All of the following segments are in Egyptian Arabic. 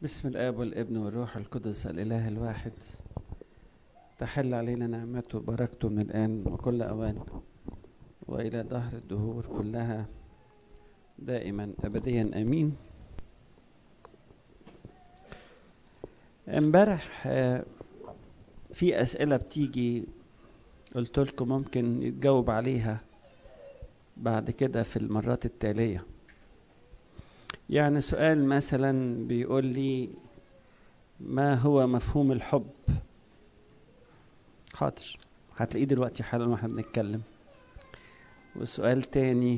بسم الآب والابن والروح القدس الإله الواحد تحل علينا نعمته وبركته من الآن وكل أوان وإلى دهر الدهور كلها دائما أبديا آمين امبارح آه، في أسئلة بتيجي قلت لكم ممكن يتجاوب عليها بعد كده في المرات التالية يعني سؤال مثلا بيقول لي ما هو مفهوم الحب حاضر هتلاقيه دلوقتي حالا واحنا بنتكلم وسؤال تاني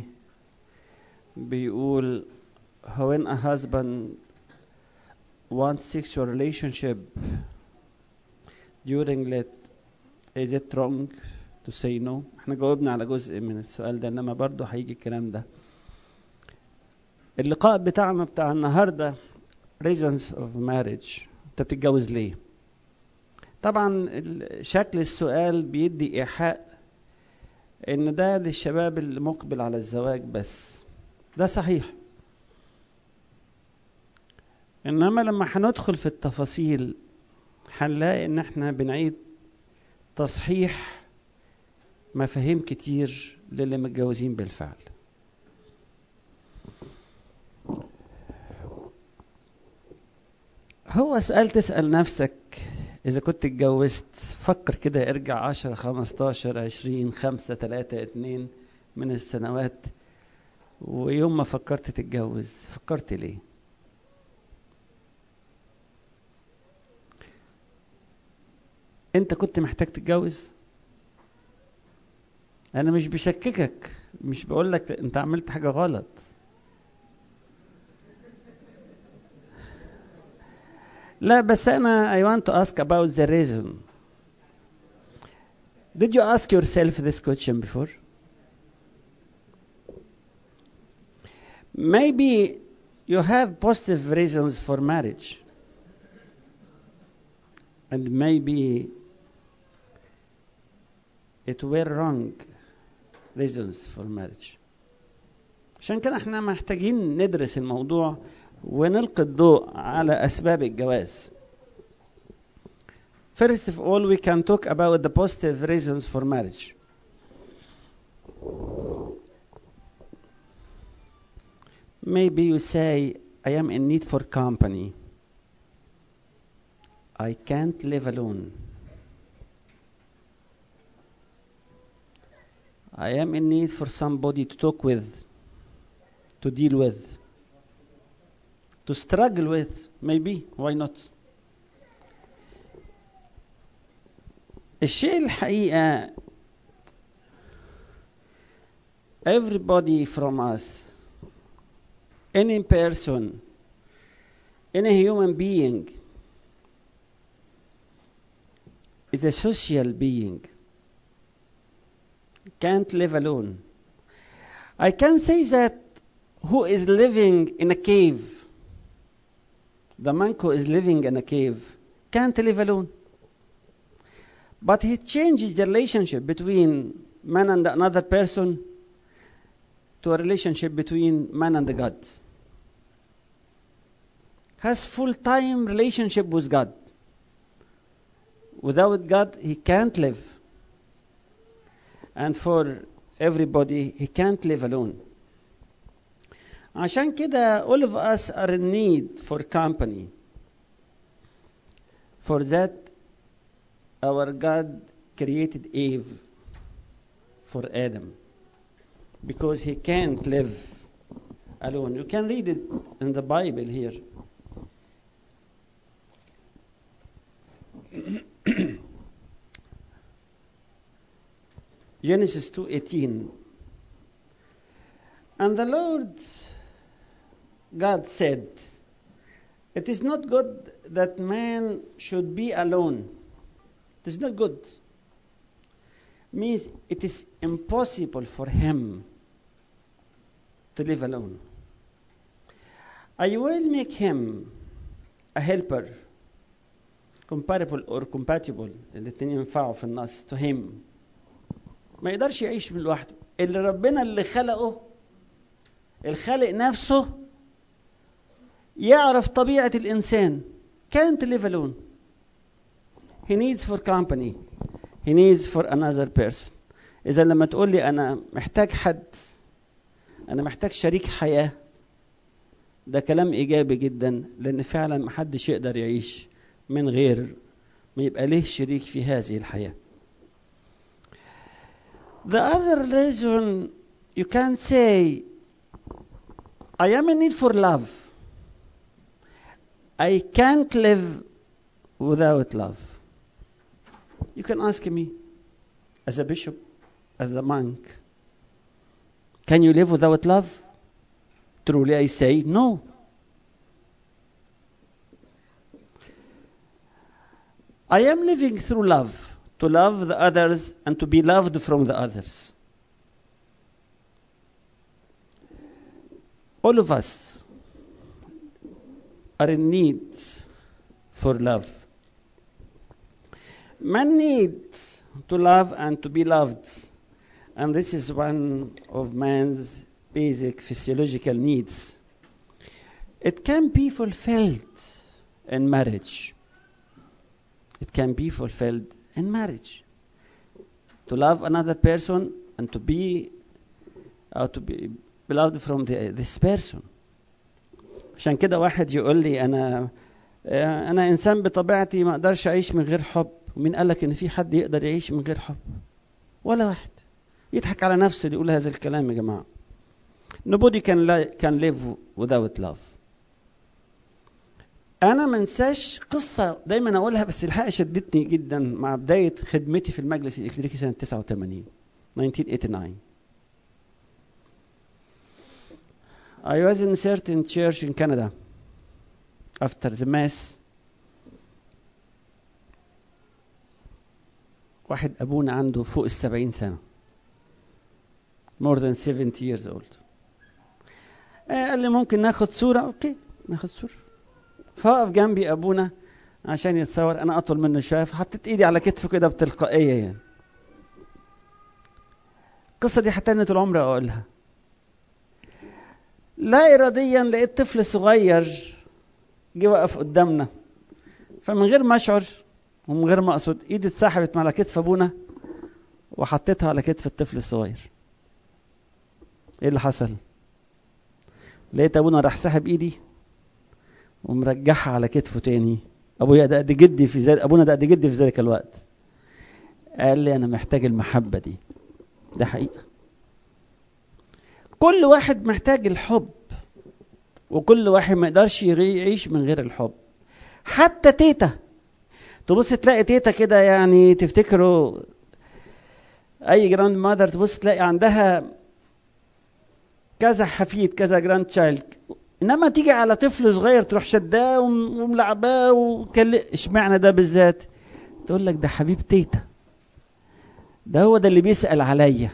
بيقول when a husband wants sexual relationship during let is it wrong to say no احنا جاوبنا على جزء من السؤال ده انما برضه هيجي الكلام ده اللقاء بتاعنا بتاع النهارده reasons of marriage انت بتتجوز ليه طبعا شكل السؤال بيدي ايحاء ان ده للشباب اللي مقبل على الزواج بس ده صحيح انما لما هندخل في التفاصيل هنلاقي ان احنا بنعيد تصحيح مفاهيم كتير للي متجوزين بالفعل هو سؤال تسأل نفسك إذا كنت اتجوزت فكر كده ارجع عشرة خمستاشر عشرين خمسة تلاتة اتنين من السنوات ويوم ما فكرت تتجوز فكرت ليه انت كنت محتاج تتجوز انا مش بشككك مش بقول لك انت عملت حاجه غلط لا بس انا I want to ask about the reason Did you ask yourself this question before? Maybe you have positive reasons for marriage. And maybe it were wrong reasons for marriage. عشان كده احنا محتاجين ندرس الموضوع ونلقي الضوء على أسباب الجواز. First of all, we can talk about the positive reasons for marriage. Maybe you say, I am in need for company. I can't live alone. I am in need for somebody to talk with, to deal with, to struggle with, maybe, why not? الشيء الحقيقة everybody from us any person any human being is a social being can't live alone i can say that who is living in a cave the monk who is living in a cave can't live alone but he changes the relationship between man and another person to a relationship between man and God. Has full time relationship with God. Without God, he can't live. And for everybody, he can't live alone. عشان كده all of us are in need for company. For that our God created Eve for Adam because he can't live alone. You can read it in the Bible here. Genesis 2:18 And the Lord God said, It is not good that man should be alone. It is not good. Means it is impossible for him to live alone. I will make him a helper comparable or compatible الاثنين ينفعوا في النص to him ما يقدرش يعيش لوحده اللي ربنا اللي خلقه الخالق نفسه يعرف طبيعة الإنسان can't live alone he needs for company he needs for another person إذا لما تقول لي أنا محتاج حد أنا محتاج شريك حياة ده كلام إيجابي جدا لأن فعلا محدش يقدر يعيش من غير ما يبقى ليه شريك في هذه الحياة The other reason you can say I am in need for love I can't live without love. You can ask me, as a bishop, as a monk, can you live without love? Truly, I say no. I am living through love, to love the others and to be loved from the others. All of us are in need for love. Man needs to love and to be loved. And this is one of man's basic physiological needs. It can be fulfilled in marriage. It can be fulfilled in marriage. To love another person and to be or to be beloved from the, this person. عشان كده واحد يقول لي انا انا انسان بطبيعتي ما اقدرش اعيش من غير حب ومين قال لك ان في حد يقدر يعيش من غير حب ولا واحد يضحك على نفسه اللي يقول هذا الكلام يا جماعه nobody can, can live without love انا ما انساش قصه دايما اقولها بس الحقيقه شدتني جدا مع بدايه خدمتي في المجلس الالكتريكي سنه 89 1989 I was in a certain church in Canada after the mass. واحد أبونا عنده فوق السبعين سنة more than 70 years old قال لي ممكن ناخد صورة أوكي ناخد صورة فوقف جنبي أبونا عشان يتصور أنا أطول منه شوية فحطيت إيدي على كتفه كده بتلقائية يعني القصة دي حتى طول عمري أقولها لا إراديا لقيت طفل صغير جه وقف قدامنا فمن غير ما أشعر ومن غير ما أقصد إيدي اتسحبت على كتف أبونا وحطيتها على كتف الطفل الصغير إيه اللي حصل؟ لقيت أبونا راح سحب إيدي ومرجعها على كتفه تاني أبويا ده قد جدي في ذلك أبونا ده قد جدي في ذلك الوقت قال لي أنا محتاج المحبة دي ده حقيقة كل واحد محتاج الحب وكل واحد ما يقدرش يعيش من غير الحب حتى تيتا تبص تلاقي تيتا كده يعني تفتكروا اي جراند مادر تبص تلاقي عندها كذا حفيد كذا جراند تشايلد انما تيجي على طفل صغير تروح شداه وملعباه وكل اشمعنى ده بالذات تقول لك ده حبيب تيتا ده هو ده اللي بيسال عليا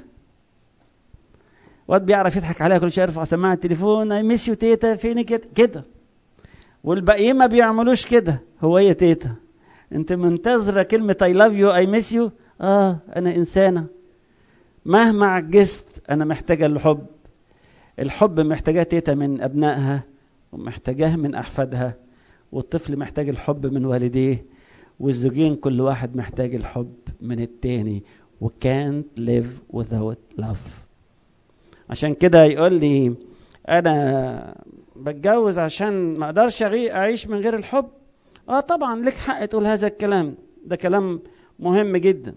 واد بيعرف يضحك عليها كل شويه يرفع سماعه التليفون اي ميس يو تيتا فينك كده كده والباقيين ما بيعملوش كده هو هي تيتا انت منتظره كلمه اي لاف يو اي ميس يو اه انا انسانه مهما عجزت انا محتاجه الحب الحب محتاجاه تيتا من ابنائها ومحتاجاه من احفادها والطفل محتاج الحب من والديه والزوجين كل واحد محتاج الحب من التاني و can't live without love عشان كده يقول لي انا بتجوز عشان ما اقدرش اعيش من غير الحب اه طبعا لك حق تقول هذا الكلام ده كلام مهم جدا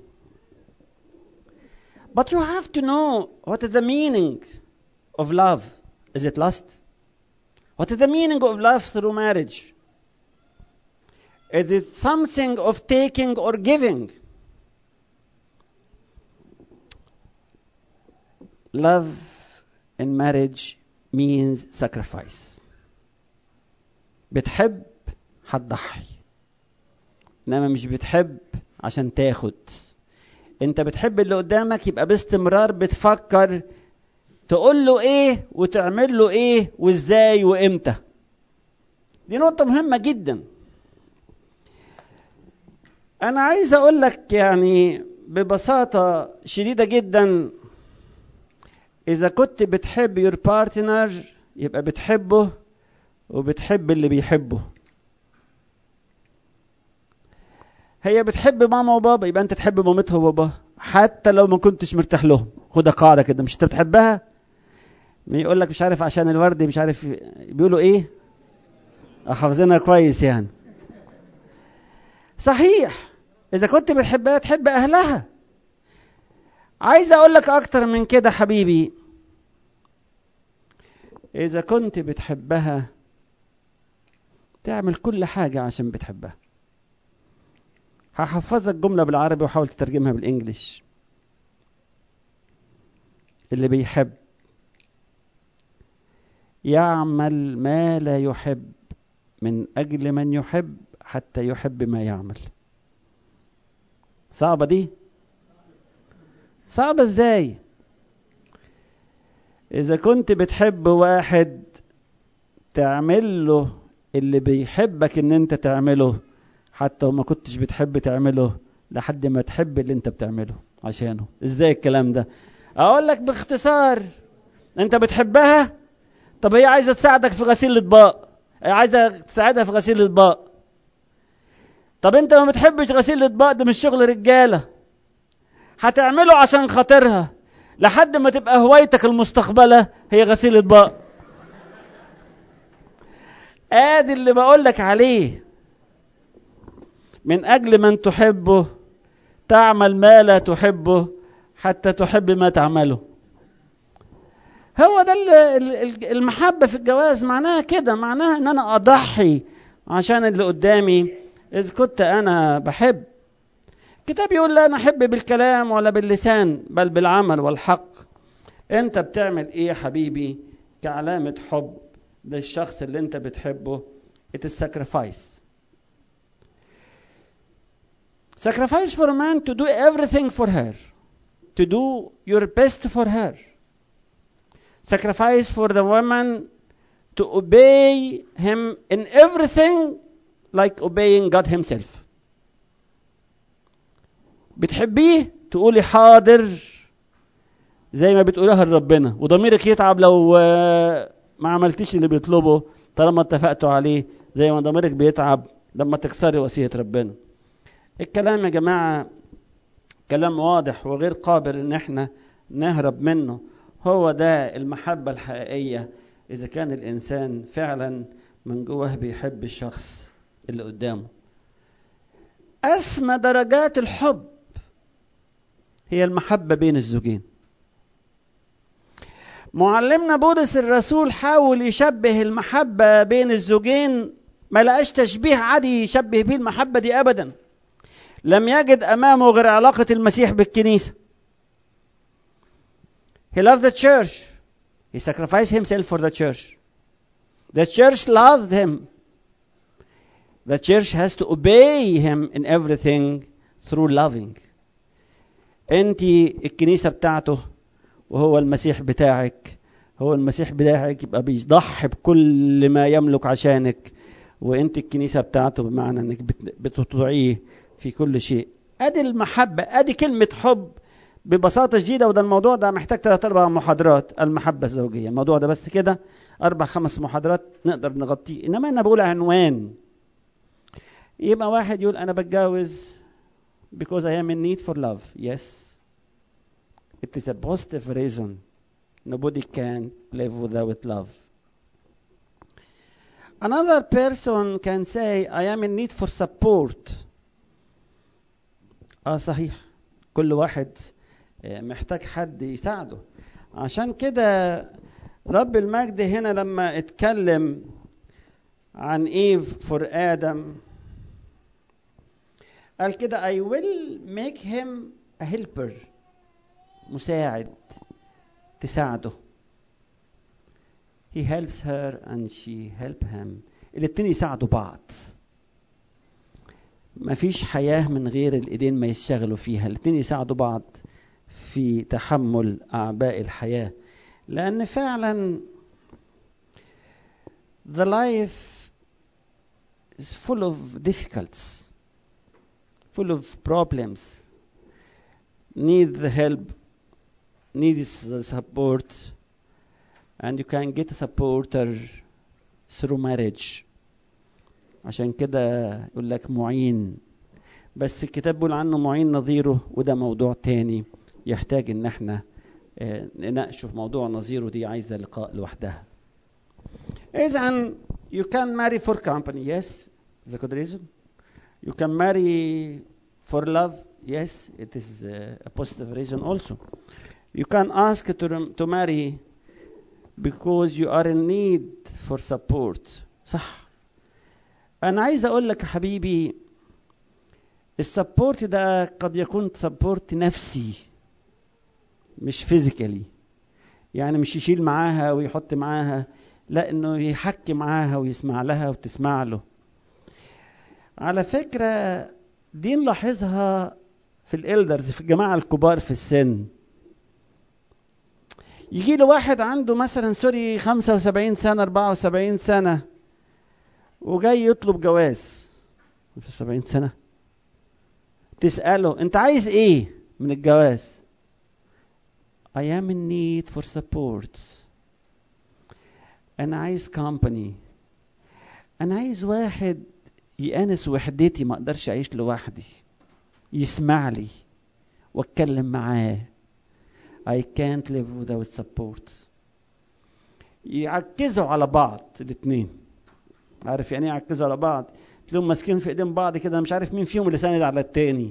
But you have to know what is the meaning of love. Is it lust? What is the meaning of love through marriage? Is it something of taking or giving? Love in marriage means sacrifice. بتحب هتضحي انما مش بتحب عشان تاخد انت بتحب اللي قدامك يبقى باستمرار بتفكر تقول له ايه وتعمل له ايه وازاي وامتى دي نقطة مهمة جدا انا عايز اقول لك يعني ببساطة شديدة جدا اذا كنت بتحب يور بارتنر يبقى بتحبه وبتحب اللي بيحبه هي بتحب ماما وبابا يبقى انت تحب مامتها وباباها حتى لو ما كنتش مرتاح لهم خدها قاعده كده مش انت بتحبها يقول لك مش عارف عشان الورد مش عارف بيقولوا ايه حافظينها كويس يعني صحيح اذا كنت بتحبها تحب اهلها عايز اقول لك اكتر من كده حبيبي اذا كنت بتحبها تعمل كل حاجه عشان بتحبها هحفظك جمله بالعربي وحاول تترجمها بالانجليش اللي بيحب يعمل ما لا يحب من اجل من يحب حتى يحب ما يعمل صعبه دي صعبه ازاي اذا كنت بتحب واحد تعمل له اللي بيحبك ان انت تعمله حتى وما كنتش بتحب تعمله لحد ما تحب اللي انت بتعمله عشانه ازاي الكلام ده اقول لك باختصار انت بتحبها طب هي عايزه تساعدك في غسيل الاطباق عايزه تساعدها في غسيل الاطباق طب انت ما بتحبش غسيل الاطباق ده مش شغل رجاله هتعمله عشان خاطرها لحد ما تبقى هوايتك المستقبله هي غسيل الاطباق ادي اللي بقول لك عليه من اجل من تحبه تعمل ما لا تحبه حتى تحب ما تعمله هو ده المحبة في الجواز معناها كده معناها ان انا اضحي عشان اللي قدامي اذا كنت انا بحب الكتاب يقول لا نحب بالكلام ولا باللسان بل بالعمل والحق انت بتعمل ايه يا حبيبي كعلامة حب للشخص اللي انت بتحبه it is sacrifice sacrifice for a man to do everything for her to do your best for her sacrifice for the woman to obey him in everything like obeying God himself بتحبيه تقولي حاضر زي ما بتقولها لربنا وضميرك يتعب لو ما عملتيش اللي بيطلبه طالما اتفقتوا عليه زي ما ضميرك بيتعب لما تكسري وصية ربنا الكلام يا جماعة كلام واضح وغير قابل ان احنا نهرب منه هو ده المحبة الحقيقية إذا كان الإنسان فعلا من جواه بيحب الشخص اللي قدامه أسمى درجات الحب هي المحبة بين الزوجين معلمنا بولس الرسول حاول يشبه المحبة بين الزوجين ما لقاش تشبيه عادي يشبه بيه المحبة دي أبدا لم يجد أمامه غير علاقة المسيح بالكنيسة He loved the church. He sacrificed himself for the church. The church loved him. The church has to obey him in everything through loving. انت الكنيسة بتاعته وهو المسيح بتاعك هو المسيح بتاعك يبقى بيضحي بكل ما يملك عشانك وانت الكنيسة بتاعته بمعنى انك بتطيعيه في كل شيء ادي المحبة ادي كلمة حب ببساطة شديدة وده الموضوع ده محتاج ثلاث أربع محاضرات المحبة الزوجية الموضوع ده بس كده أربع خمس محاضرات نقدر نغطيه إنما أنا بقول عنوان يبقى واحد يقول أنا بتجوز because I am in need for love yes it is a positive reason nobody can live without love another person can say I am in need for support اه صحيح كل واحد محتاج حد يساعده عشان كده رب المجد هنا لما اتكلم عن ايف فور ادم قال كده I will make him a helper مساعد تساعده he helps her and she help him الاتنين يساعدوا بعض مفيش حياة من غير الايدين ما يشتغلوا فيها الاتنين يساعدوا بعض في تحمل أعباء الحياة لأن فعلا the life is full of difficulties full of problems need the help needs the support and you can get a supporter through marriage عشان كده يقول لك معين بس الكتاب بيقول عنه معين نظيره وده موضوع تاني يحتاج ان احنا نناقشه في موضوع نظيره دي عايزه لقاء لوحدها اذا you can marry for company yes it's a good reason you can marry for love yes it is a positive reason also you can ask to, to marry because you are in need for support صح انا عايز اقول لك يا حبيبي السبورت ده قد يكون سبورت نفسي مش فيزيكالي يعني مش يشيل معاها ويحط معاها لا انه يحكي معاها ويسمع لها وتسمع له على فكرة دي نلاحظها في الالدرز في الجماعة الكبار في السن يجي له واحد عنده مثلا سوري 75 سنة 74 سنة وجاي يطلب جواز 75 سنة تسأله انت عايز ايه من الجواز I am in need for support انا عايز company انا عايز واحد يأنس وحدتي ما اقدرش اعيش لوحدي يسمع لي واتكلم معاه I can't live without support يعكزوا على بعض الاثنين عارف يعني ايه يعكزوا على بعض تلاقيهم ماسكين في ايدين بعض كده مش عارف مين فيهم اللي ساند على التاني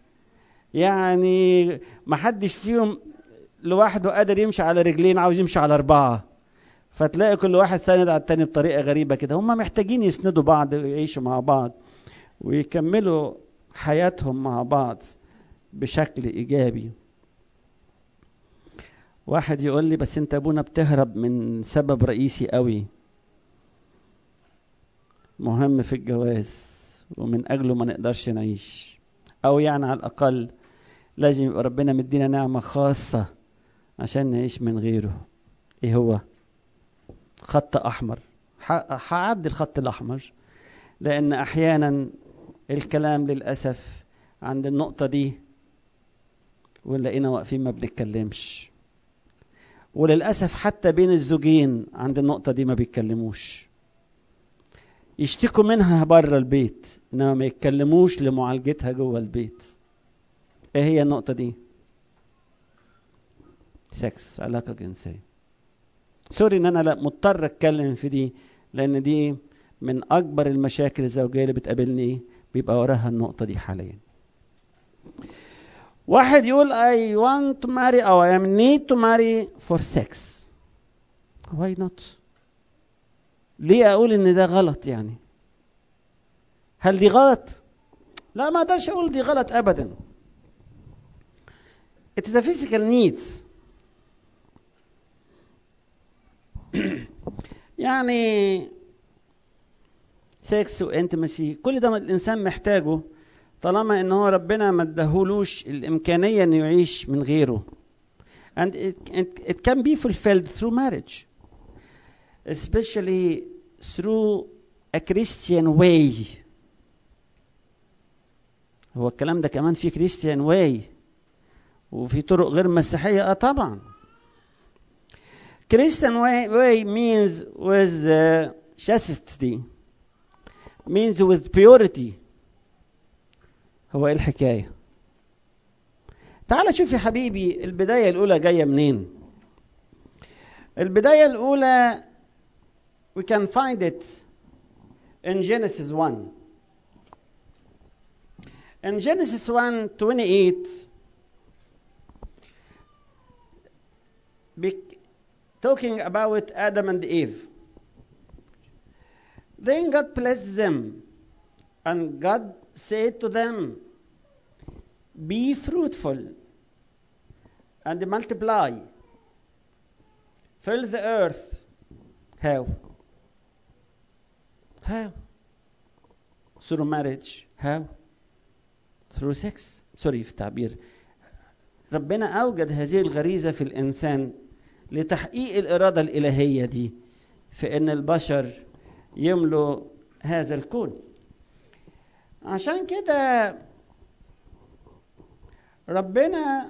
يعني ما حدش فيهم لوحده قادر يمشي على رجلين عاوز يمشي على اربعه فتلاقي كل واحد ساند على التاني بطريقه غريبه كده هم محتاجين يسندوا بعض ويعيشوا مع بعض ويكملوا حياتهم مع بعض بشكل ايجابي واحد يقول لي بس انت ابونا بتهرب من سبب رئيسي قوي مهم في الجواز ومن اجله ما نقدرش نعيش او يعني على الاقل لازم يبقى ربنا مدينا نعمه خاصه عشان نعيش من غيره ايه هو خط احمر هعدي الخط الاحمر لان احيانا الكلام للاسف عند النقطه دي ونلاقينا واقفين ما بنتكلمش وللاسف حتى بين الزوجين عند النقطه دي ما بيتكلموش يشتكوا منها بره البيت انما ما يتكلموش لمعالجتها جوه البيت ايه هي النقطه دي سكس علاقه جنسيه سوري ان انا لا مضطر اتكلم في دي لان دي من اكبر المشاكل الزوجيه اللي بتقابلني بيبقى وراها النقطه دي حاليا واحد يقول I want to marry أو I am need to marry for sex why not ليه أقول إن ده غلط يعني هل دي غلط لا ما أقدرش أقول دي غلط أبدا it is a physical needs يعني سكس وانتمسي كل ده الانسان محتاجه طالما ان هو ربنا ما اداهولوش الامكانيه انه يعيش من غيره and it, it, it can be fulfilled through marriage especially through a Christian way هو الكلام ده كمان في Christian way وفي طرق غير مسيحية اه طبعا Christian way, way means with uh, chastity means with purity هو ايه الحكايه تعال شوف يا حبيبي البدايه الاولى جايه منين البدايه الاولى we can find it in Genesis 1 in Genesis 1 28 talking about Adam and Eve then God blessed them and God said to them be fruitful and multiply fill the earth how how through marriage how through sex سوري في التعبير ربنا اوجد هذه الغريزه في الانسان لتحقيق الاراده الالهيه دي في ان البشر يملوا هذا الكون عشان كده ربنا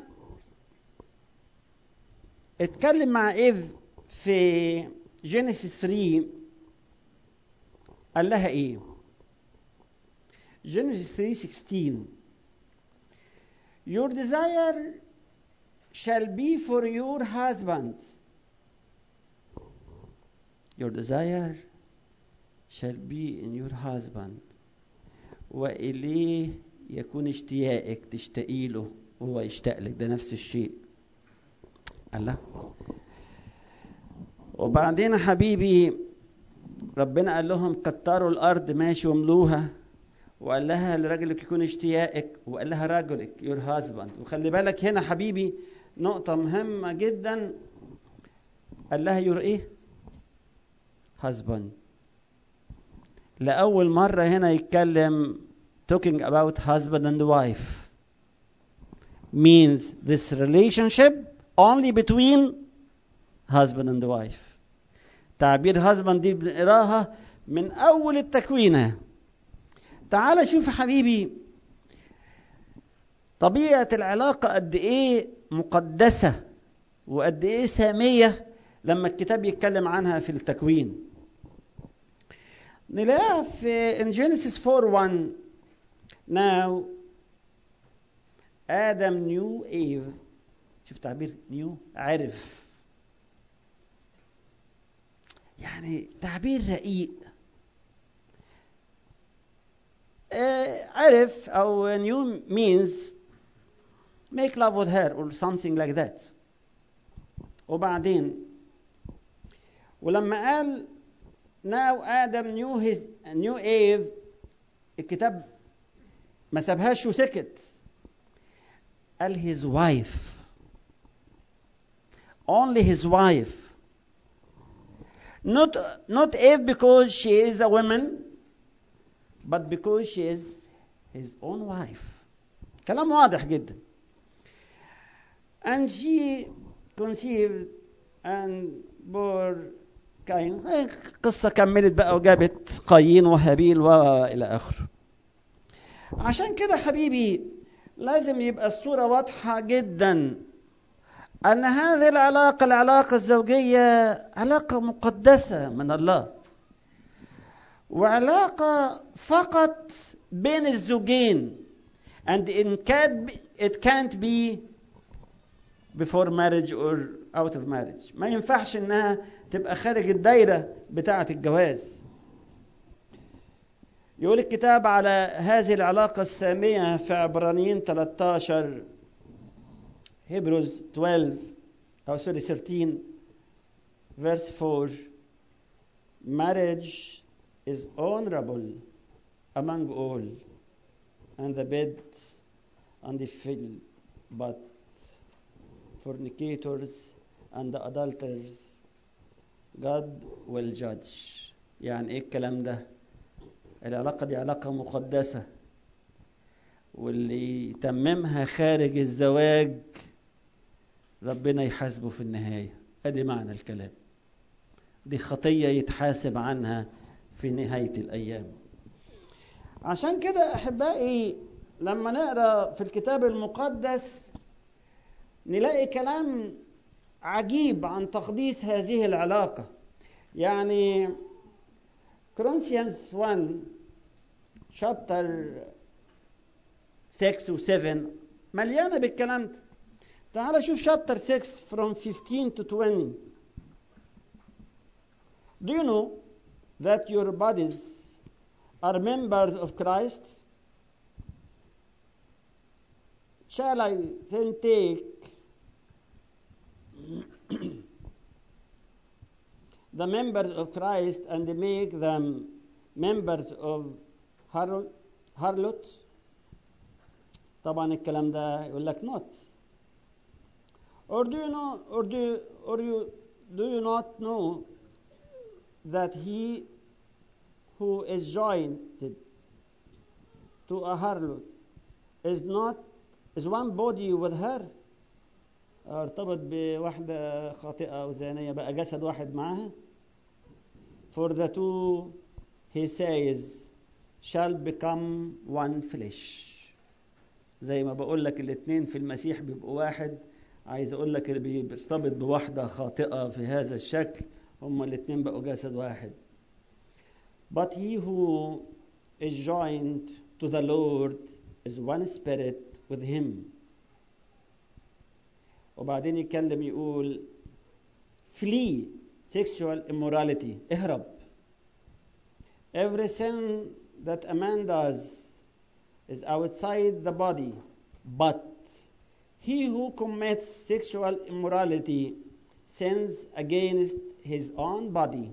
اتكلم مع ايف في جينيسيس 3 قال لها ايه Genesis 3:16 Your desire shall be for your husband Your desire shall be in your husband وإليه يكون اشتياقك تشتاقي له وهو يشتاق لك ده نفس الشيء الله وبعدين يا حبيبي ربنا قال لهم كتروا الارض ماشي واملوها وقال لها لرجلك يكون اشتياقك وقال لها رجلك يور هازبند وخلي بالك هنا حبيبي نقطة مهمة جدا قال لها يور ايه؟ هازبند لأول مرة هنا يتكلم talking about husband and wife means this relationship only between husband and wife تعبير husband دي بنقراها من أول التكوينة تعال شوف حبيبي طبيعة العلاقة قد إيه مقدسة وقد إيه سامية لما الكتاب يتكلم عنها في التكوين نلاقيها في in Genesis 4:1 now آدم knew Eve شوف تعبير نيو عرف يعني تعبير رقيق آه عرف أو knew means make love with her or something like that وبعدين ولما قال now Adam knew his knew Eve الكتاب ما سابهاش وسكت قال his wife only his wife not not Eve because she is a woman but because she is his own wife كلام واضح جدا and she conceived and bore كاين قصة كملت بقى وجابت قايين وهابيل وإلى آخره عشان كده حبيبي لازم يبقى الصورة واضحة جدا أن هذه العلاقة العلاقة الزوجية علاقة مقدسة من الله وعلاقة فقط بين الزوجين and it can't be, it can't be before marriage or out of marriage ما ينفعش انها تبقى خارج الدايرة بتاعة الجواز يقول الكتاب على هذه العلاقة السامية في عبرانيين 13 Hebrews 12 أو سوري 13 verse 4 marriage is honorable among all and the bed undefiled but fornicators and adulterers God will judge يعني ايه الكلام ده العلاقة دي علاقة مقدسة واللي يتممها خارج الزواج ربنا يحاسبه في النهاية ادي معنى الكلام دي خطية يتحاسب عنها في نهاية الأيام عشان كده أحبائي لما نقرأ في الكتاب المقدس نلاقي كلام عجيب عن تقديس هذه العلاقة يعني كورنثيانز 1 شابتر 6 و 7 مليانة بالكلام ده تعال شوف شابتر 6 from 15 to 20 Do you know that your bodies are members of Christ? Shall I then take the members of Christ and make them members of harlot? طبعا الكلام ده يقول لك not. Or do you know or do or you do you not know that he who is joined to a harlot is not is one body with her ارتبط بواحدة خاطئة أو زانية بقى جسد واحد معاها for the two he says shall become one flesh زي ما بقول لك الاثنين في المسيح بيبقوا واحد عايز اقول لك اللي بيرتبط بواحدة خاطئة في هذا الشكل هما الاثنين بقوا جسد واحد But he who is joined to the Lord is one spirit with him. وبعدين يتكلم يقول flee sexual immorality اهرب every sin that a man does is outside the body but he who commits sexual immorality sins against his own body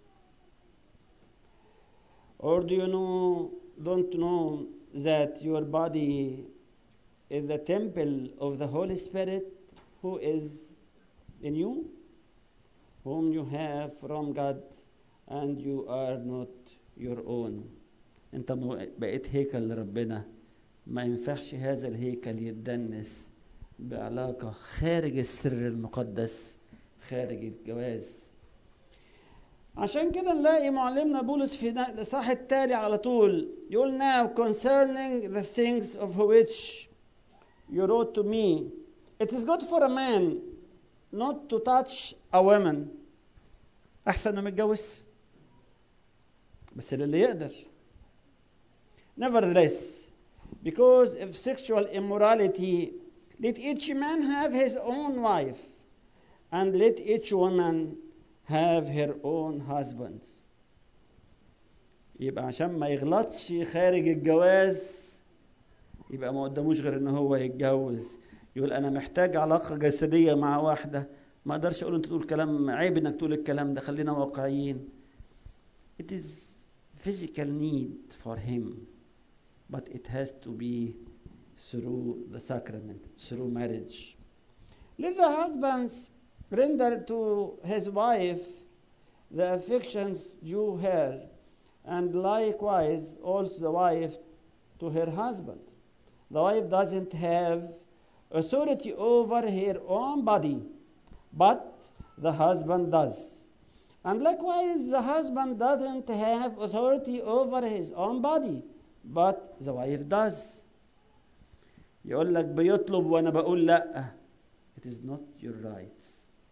or do you know don't know that your body is the temple of the Holy Spirit who is in you, whom you have from God, and you are not your own. انت بقيت هيكل لربنا ما ينفعش هذا الهيكل يتدنس بعلاقة خارج السر المقدس خارج الجواز عشان كده نلاقي معلمنا بولس في الاصحاح التالي على طول يقول now concerning the things of which you wrote to me it is good for a man not to touch a woman احسن انه متجوز بس للي يقدر nevertheless because of sexual immorality let each man have his own wife and let each woman have her own husband يبقى عشان ما يغلطش خارج الجواز يبقى ما قداموش غير ان هو يتجوز يقول انا محتاج علاقه جسديه مع واحده ما اقدرش اقول انت تقول كلام عيب انك تقول الكلام ده خلينا واقعيين it is physical need for him but it has to be through the sacrament through marriage let the husbands render to his wife the affections due her and likewise also the wife to her husband the wife doesn't have authority over her own body, but the husband does. And likewise, the husband doesn't have authority over his own body, but the wife does. يقول لك بيطلب وانا بقول لا it is not your right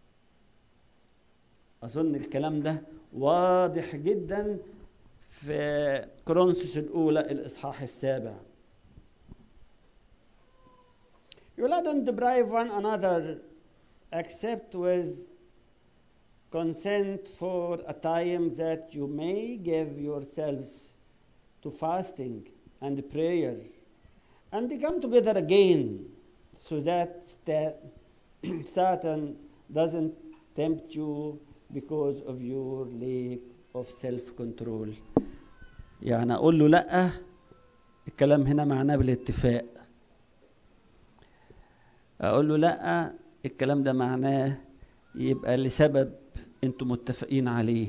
اظن الكلام ده واضح جدا في كورنثوس الاولى الاصحاح السابع You let them deprive one another except with consent for a time that you may give yourselves to fasting and prayer and come together again so that Satan doesn't tempt you because of your lack of self control يعني اقول له لا الكلام هنا معناه بالاتفاق اقول له لا الكلام ده معناه يبقى لسبب انتم متفقين عليه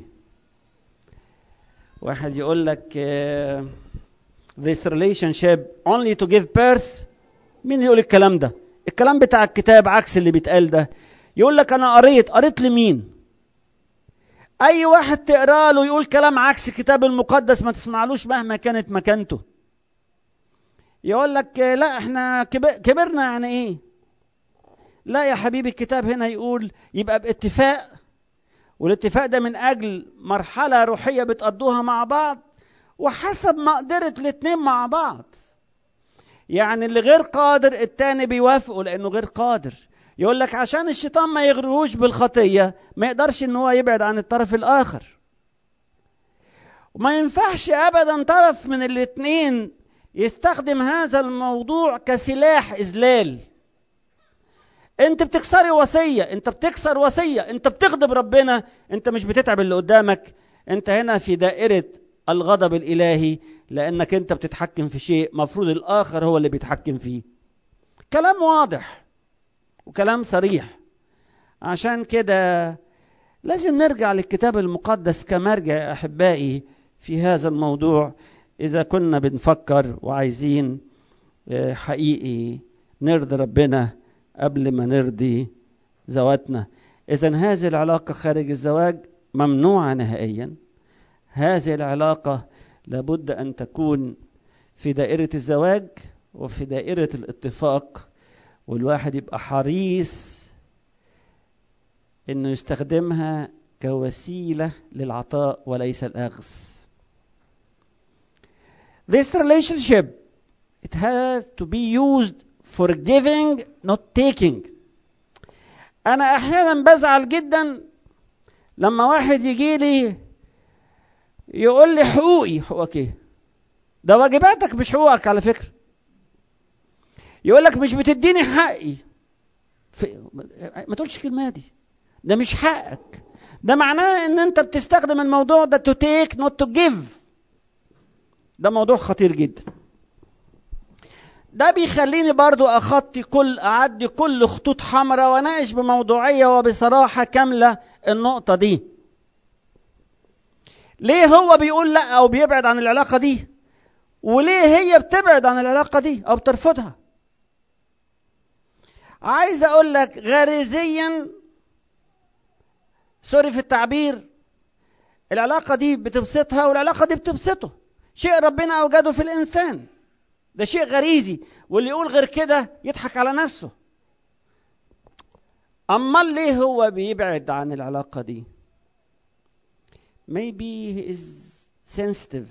واحد يقول لك uh, this relationship only to give birth مين يقول الكلام ده الكلام بتاع الكتاب عكس اللي بيتقال ده يقول لك انا قريت قريت لمين اي واحد تقرا له يقول كلام عكس الكتاب المقدس ما تسمعلوش مهما كانت مكانته يقول لك لا احنا كبرنا يعني ايه لا يا حبيبي الكتاب هنا يقول يبقى باتفاق والاتفاق ده من اجل مرحله روحيه بتقضوها مع بعض وحسب مقدره الاتنين مع بعض يعني اللي غير قادر التاني بيوافقه لانه غير قادر يقول لك عشان الشيطان ما يغرهوش بالخطيه ما يقدرش ان هو يبعد عن الطرف الاخر وما ينفعش ابدا طرف من الاتنين يستخدم هذا الموضوع كسلاح اذلال انت بتكسري وصيه انت بتكسر وصيه انت بتغضب ربنا انت مش بتتعب اللي قدامك انت هنا في دائره الغضب الالهي لانك انت بتتحكم في شيء مفروض الاخر هو اللي بيتحكم فيه كلام واضح وكلام صريح عشان كده لازم نرجع للكتاب المقدس كمرجع يا احبائي في هذا الموضوع اذا كنا بنفكر وعايزين حقيقي نرضي ربنا قبل ما نرضي ذواتنا اذا هذه العلاقه خارج الزواج ممنوعه نهائيا هذه العلاقه لابد ان تكون في دائره الزواج وفي دائره الاتفاق والواحد يبقى حريص انه يستخدمها كوسيله للعطاء وليس الاخذ This relationship, it has to be used for giving, not taking. أنا أحيانا بزعل جدا لما واحد يجي لي يقول لي حقوقي حقوقك ايه؟ ده واجباتك مش حقوقك على فكرة. يقول لك مش بتديني حقي. في... ما تقولش الكلمة دي. ده مش حقك. ده معناه ان انت بتستخدم الموضوع ده to take not to give. ده موضوع خطير جدا. ده بيخليني برضو اخطي كل اعدي كل خطوط حمراء واناقش بموضوعيه وبصراحه كامله النقطه دي ليه هو بيقول لا او بيبعد عن العلاقه دي وليه هي بتبعد عن العلاقه دي او بترفضها عايز اقول لك غريزيا سوري في التعبير العلاقه دي بتبسطها والعلاقه دي بتبسطه شيء ربنا اوجده في الانسان ده شيء غريزي واللي يقول غير كده يضحك على نفسه امال ليه هو بيبعد عن العلاقه دي maybe he is sensitive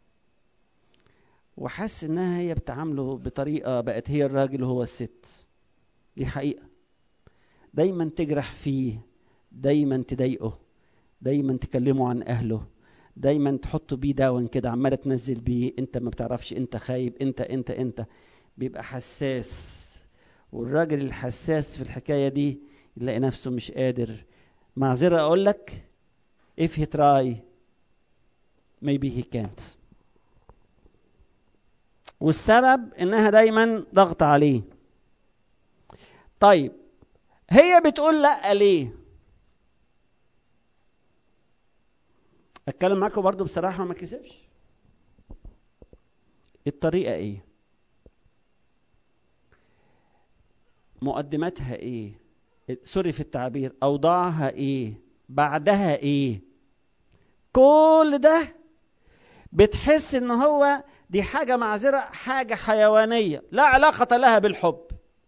وحس انها هي بتعامله بطريقه بقت هي الراجل وهو الست دي حقيقه دايما تجرح فيه دايما تضايقه دايما تكلمه عن اهله دايما تحطه بيه داون كده عماله تنزل بيه انت ما بتعرفش انت خايب انت انت انت بيبقى حساس والراجل الحساس في الحكايه دي يلاقي نفسه مش قادر معذره اقول لك if he try maybe he can't والسبب انها دايما ضغط عليه طيب هي بتقول لا ليه اتكلم معاكم برضو بصراحه وما كسبش الطريقه ايه مقدماتها ايه سوري في التعبير اوضاعها ايه بعدها ايه كل ده بتحس ان هو دي حاجه معذره حاجه حيوانيه لا علاقه لها بالحب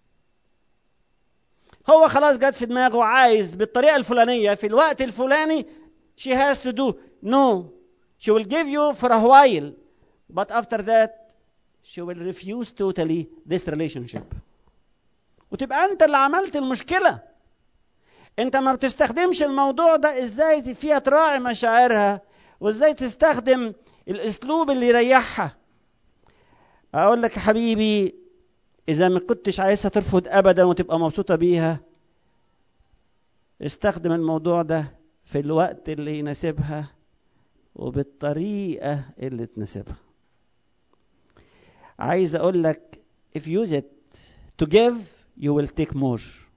هو خلاص جت في دماغه عايز بالطريقه الفلانيه في الوقت الفلاني she has to do no she will give you for a while but after that she will refuse totally this relationship وتبقى انت اللي عملت المشكله انت ما بتستخدمش الموضوع ده ازاي فيها تراعي مشاعرها وازاي تستخدم الاسلوب اللي يريحها اقول لك يا حبيبي اذا ما كنتش عايزها ترفض ابدا وتبقى مبسوطه بيها استخدم الموضوع ده في الوقت اللي يناسبها وبالطريقه اللي تناسبها عايز اقول لك if you use it to give you will take more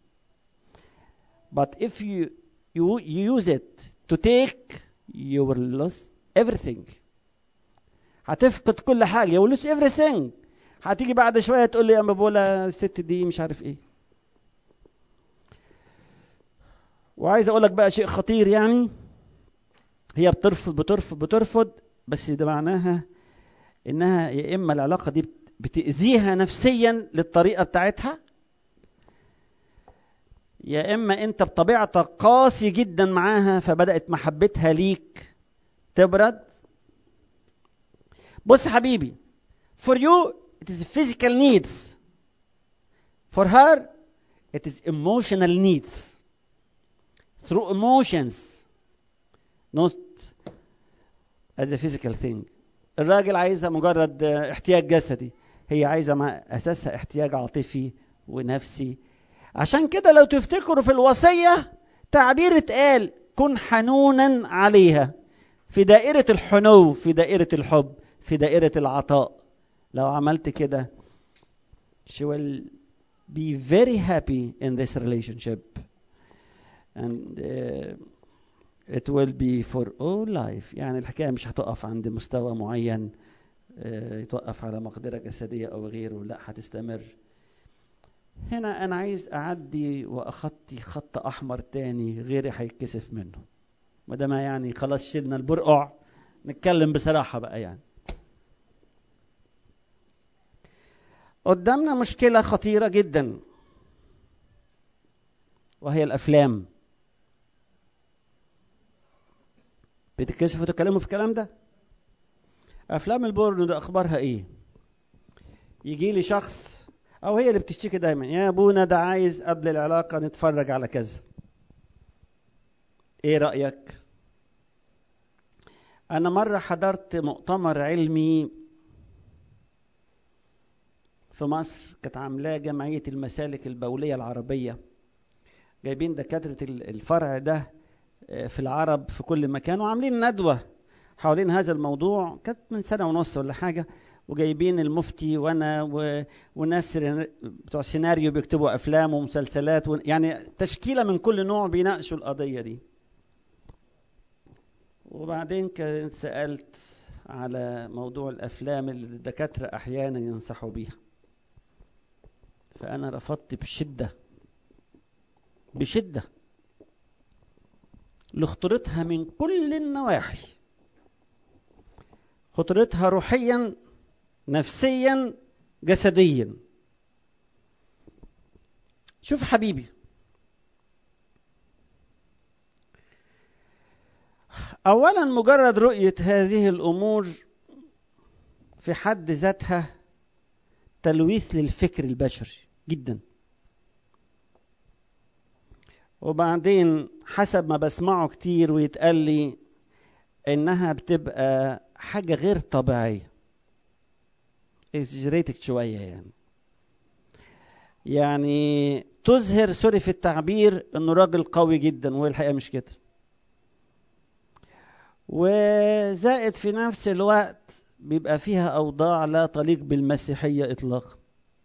but if you you, you use it to take you will lose everything هتفقد كل حاجه you will lose everything هتيجي بعد شويه تقول لي يا بولا الست دي مش عارف ايه وعايز اقول لك بقى شيء خطير يعني هي بترفض بترفض بترفض بس ده معناها انها يا اما العلاقه دي بتاذيها نفسيا للطريقه بتاعتها يا اما انت بطبيعتك قاسي جدا معاها فبدات محبتها ليك تبرد بص حبيبي for you it is physical needs for her it is emotional needs through emotions not as a physical thing الراجل عايزها مجرد احتياج جسدي هي عايزه مع اساسها احتياج عاطفي ونفسي عشان كده لو تفتكروا في الوصيه تعبير اتقال كن حنونا عليها في دائره الحنو في دائره الحب في دائره العطاء لو عملت كده she will be very happy in this relationship and uh, it will be for all life يعني الحكايه مش هتقف عند مستوى معين uh, يتوقف على مقدره جسديه او غيره لا هتستمر هنا انا عايز اعدي واخطي خط احمر تاني غيري هيتكسف منه ما دام يعني خلاص شلنا البرقع نتكلم بصراحه بقى يعني قدامنا مشكله خطيره جدا وهي الافلام بتتكسفوا تتكلموا في الكلام ده افلام البورنو ده اخبارها ايه يجي لي شخص او هي اللي بتشتكي دايما يا ابونا ده عايز قبل العلاقه نتفرج على كذا ايه رايك انا مره حضرت مؤتمر علمي في مصر كانت عاملاه جمعيه المسالك البوليه العربيه جايبين دكاتره الفرع ده في العرب في كل مكان وعاملين ندوه حوالين هذا الموضوع كانت من سنه ونص ولا حاجه وجايبين المفتي وانا و... وناس بتوع سيناريو بيكتبوا افلام ومسلسلات و... يعني تشكيله من كل نوع بيناقشوا القضيه دي وبعدين كنت سالت على موضوع الافلام اللي الدكاتره احيانا ينصحوا بيها فانا رفضت بشده بشده لخطورتها من كل النواحي خطورتها روحيا نفسيا جسديا شوف حبيبي اولا مجرد رؤيه هذه الامور في حد ذاتها تلويث للفكر البشري جدا وبعدين حسب ما بسمعه كتير ويتقال لي انها بتبقى حاجه غير طبيعيه اكزجريتد شويه يعني يعني تظهر سوري في التعبير انه راجل قوي جدا وهي الحقيقه مش كده وزائد في نفس الوقت بيبقى فيها اوضاع لا تليق بالمسيحيه اطلاقا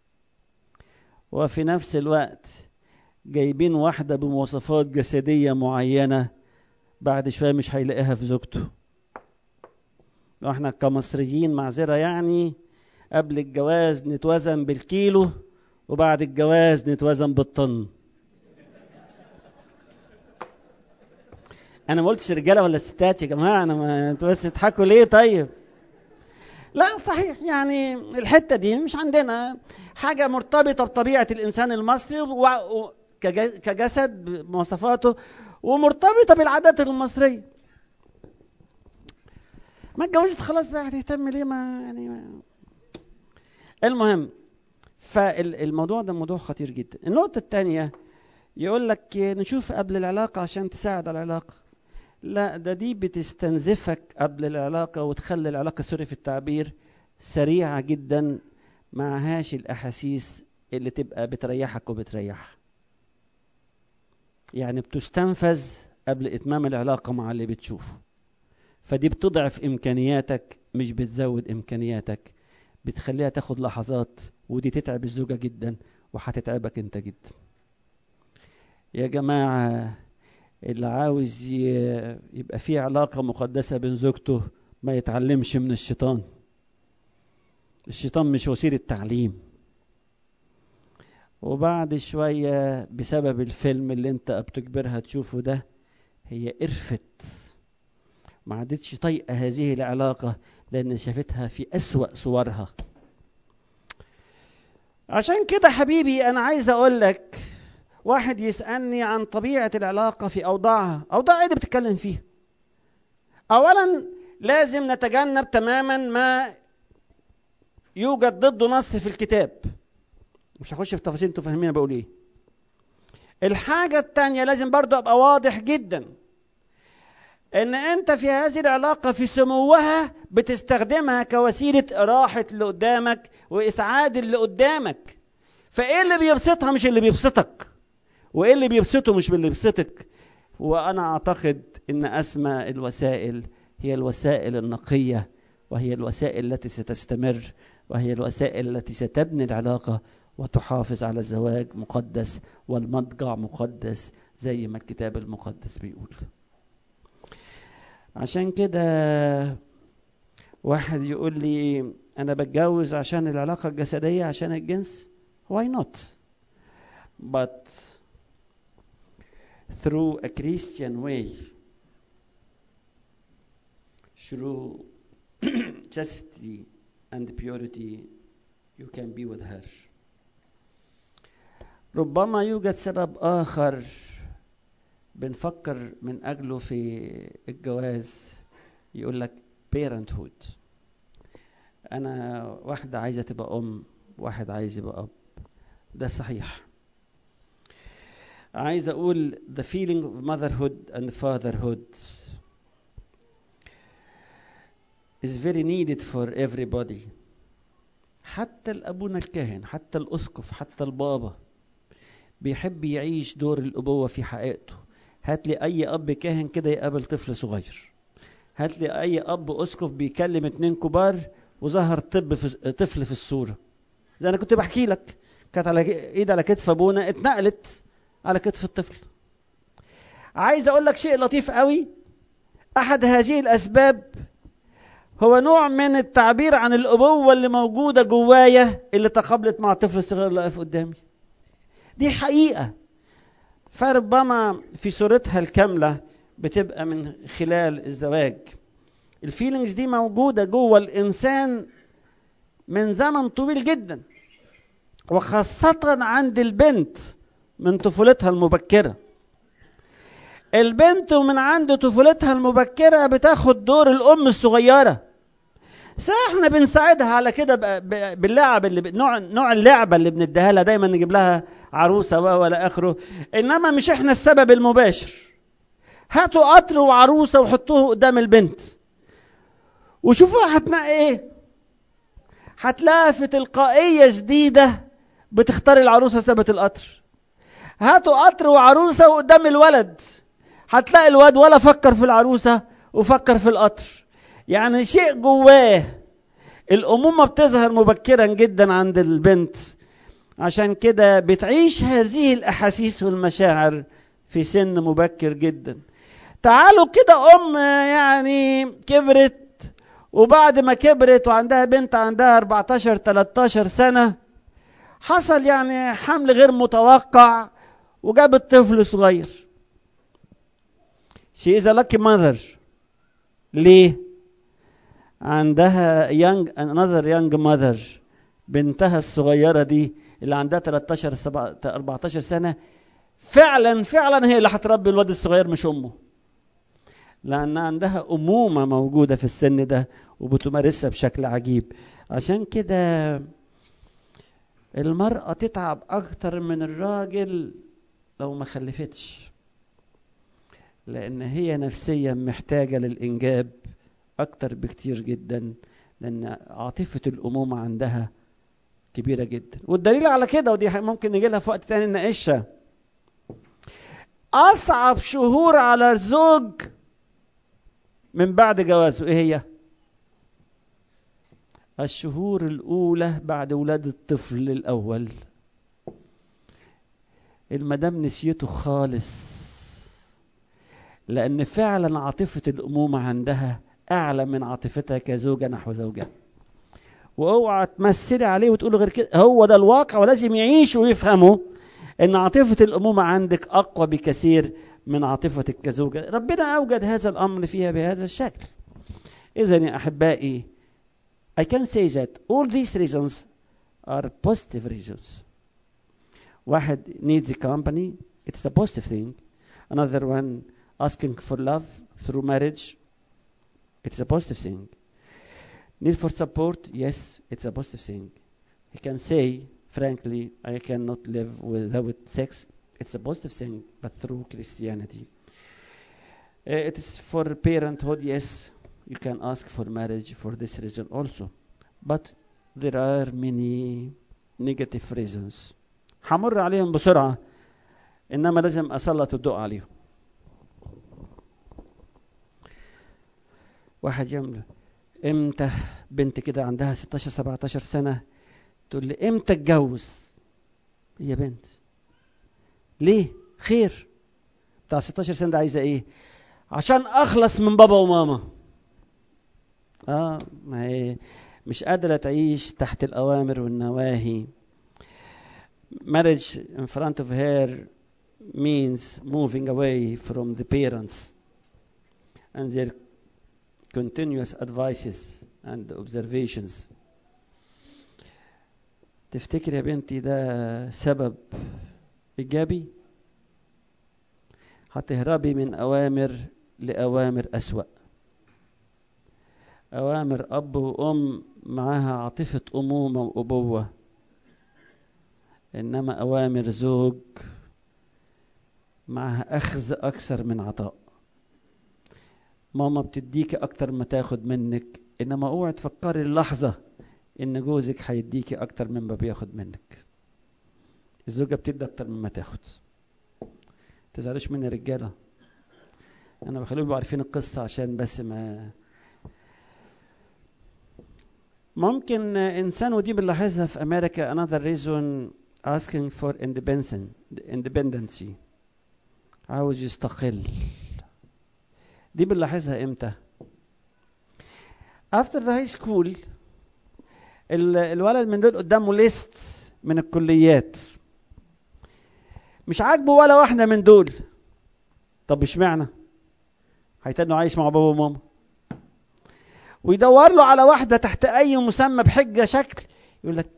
وفي نفس الوقت جايبين واحده بمواصفات جسديه معينه بعد شويه مش هيلاقيها في زوجته واحنا كمصريين معذره يعني قبل الجواز نتوزن بالكيلو وبعد الجواز نتوزن بالطن انا ما قلتش رجاله ولا ستات يا جماعه انا ما انتوا بس تضحكوا ليه طيب لا صحيح يعني الحته دي مش عندنا حاجه مرتبطه بطبيعه الانسان المصري و... كجسد بمواصفاته ومرتبطه بالعادات المصريه ما اتجوزت خلاص بقى هتهتم ليه ما يعني ما. المهم فالموضوع ده موضوع خطير جدا النقطه الثانيه يقول لك نشوف قبل العلاقه عشان تساعد على العلاقه لا ده دي بتستنزفك قبل العلاقه وتخلي العلاقه سوري في التعبير سريعه جدا معهاش الاحاسيس اللي تبقى بتريحك وبتريحها يعني بتستنفذ قبل اتمام العلاقه مع اللي بتشوفه فدي بتضعف امكانياتك مش بتزود امكانياتك بتخليها تاخد لحظات ودي تتعب الزوجه جدا وهتتعبك انت جدا يا جماعه اللي عاوز يبقى فيه علاقه مقدسه بين زوجته ما يتعلمش من الشيطان الشيطان مش وسيله تعليم وبعد شويه بسبب الفيلم اللي انت بتجبرها تشوفه ده هي قرفت ما عادتش طايقه هذه العلاقه لان شافتها في اسوا صورها عشان كده حبيبي انا عايز اقول لك واحد يسالني عن طبيعه العلاقه في اوضاعها اوضاع ايه اللي بتتكلم فيها اولا لازم نتجنب تماما ما يوجد ضده نص في الكتاب مش هخش في تفاصيل انتوا فاهمين بقول ايه الحاجه الثانيه لازم برضو ابقى واضح جدا ان انت في هذه العلاقه في سموها بتستخدمها كوسيله راحه اللي قدامك واسعاد اللي قدامك فايه اللي بيبسطها مش اللي بيبسطك وايه اللي بيبسطه مش اللي بيبسطك وانا اعتقد ان اسمى الوسائل هي الوسائل النقيه وهي الوسائل التي ستستمر وهي الوسائل التي ستبني العلاقه وتحافظ على الزواج مقدس والمضجع مقدس زي ما الكتاب المقدس بيقول عشان كده واحد يقول لي انا بتجوز عشان العلاقه الجسديه عشان الجنس why not but through a Christian way through chastity and purity you can be with her ربما يوجد سبب آخر بنفكر من أجله في الجواز يقول لك parenthood انا واحده عايزه تبقى ام واحد عايز يبقى اب ده صحيح عايز اقول the feeling of motherhood and fatherhood is very needed for everybody حتى الابونا الكاهن حتى الاسقف حتى البابا بيحب يعيش دور الابوه في حقيقته هات لي اي اب كاهن كده يقابل طفل صغير هات لي اي اب اسقف بيكلم اتنين كبار وظهر طب في طفل في الصوره زي انا كنت بحكي لك كانت على ايد على كتف ابونا اتنقلت على كتف الطفل عايز اقول لك شيء لطيف قوي احد هذه الاسباب هو نوع من التعبير عن الابوه اللي موجوده جوايا اللي تقابلت مع الطفل الصغير اللي واقف قدامي دي حقيقه فربما في صورتها الكامله بتبقى من خلال الزواج الفيلينجز دي موجوده جوه الانسان من زمن طويل جدا وخاصه عند البنت من طفولتها المبكره البنت ومن عند طفولتها المبكره بتاخد دور الام الصغيره صح احنا بنساعدها على كده باللعب اللي نوع نوع اللعبه اللي بنديها لها دايما نجيب لها عروسه ولا اخره انما مش احنا السبب المباشر هاتوا قطر وعروسه وحطوه قدام البنت وشوفوا هتنقي ايه هتلاقي في تلقائيه شديده بتختار العروسه ثبت القطر هاتوا قطر وعروسه قدام الولد هتلاقي الواد ولا فكر في العروسه وفكر في القطر يعني شيء جواه الأمومة بتظهر مبكرا جدا عند البنت عشان كده بتعيش هذه الأحاسيس والمشاعر في سن مبكر جدا تعالوا كده أم يعني كبرت وبعد ما كبرت وعندها بنت عندها 14 13 سنة حصل يعني حمل غير متوقع وجابت طفل صغير She is a lucky mother ليه؟ عندها young another young mother بنتها الصغيرة دي اللي عندها 13 14 سنة فعلا فعلا هي اللي هتربي الواد الصغير مش أمه لأن عندها أمومة موجودة في السن ده وبتمارسها بشكل عجيب عشان كده المرأة تتعب أكتر من الراجل لو ما خلفتش لأن هي نفسيا محتاجة للإنجاب أكتر بكتير جدا لأن عاطفة الأمومة عندها كبيرة جدا والدليل على كده ودي ممكن نجي لها في وقت تاني نناقشها أصعب شهور على الزوج من بعد جوازه إيه هي؟ الشهور الأولى بعد ولادة الطفل الأول المدام نسيته خالص لأن فعلا عاطفة الأمومة عندها أعلى من عاطفتها كزوجة نحو زوجها واوعى تمثلي عليه وتقول غير كده هو ده الواقع ولازم يعيش ويفهمه ان عاطفة الأمومة عندك أقوى بكثير من عاطفتك كزوجة ربنا أوجد هذا الأمر فيها بهذا الشكل إذا يا أحبائي I can say that all these reasons are positive reasons واحد needs a company it's a positive thing another one asking for love through marriage it's a positive thing need for support yes it's a positive thing he can say frankly i cannot live without sex it's a positive thing but through christianity uh, it is for parenthood yes you can ask for marriage for this reason also but there are many negative reasons همر عليهم بسرعة إنما لازم أسلط الضوء عليهم واحد يعمل امتى بنت كده عندها 16 17 سنة تقول لي امتى اتجوز هي بنت ليه خير بتاع 16 سنة ده عايزة ايه عشان اخلص من بابا وماما اه ما هي مش قادرة تعيش تحت الأوامر والنواهي marriage in front of her means moving away from the parents and their continuous advices and observations تفتكر يا بنتي ده سبب إيجابي هتهربي من أوامر لأوامر أسوأ أوامر أب وأم معاها عاطفة أمومة وأبوة إنما أوامر زوج معها أخذ أكثر من عطاء ماما بتديكي أكتر ما تاخد منك إنما اوعي تفكري اللحظة إن جوزك هيديكي أكتر مما بياخد منك الزوجة بتدي أكتر مما تاخد تزعلوش مني يا رجالة أنا بخليهم يبقوا عارفين القصة عشان بس ما ممكن إنسان ودي بنلاحظها في أمريكا another reason asking for independence independency عاوز يستقل دي بنلاحظها امتى after the high school الولد من دول قدامه ليست من الكليات مش عاجبه ولا واحدة من دول طب اشمعنى هيتنه عايش مع بابا وماما ويدور له على واحدة تحت أي مسمى بحجة شكل يقول لك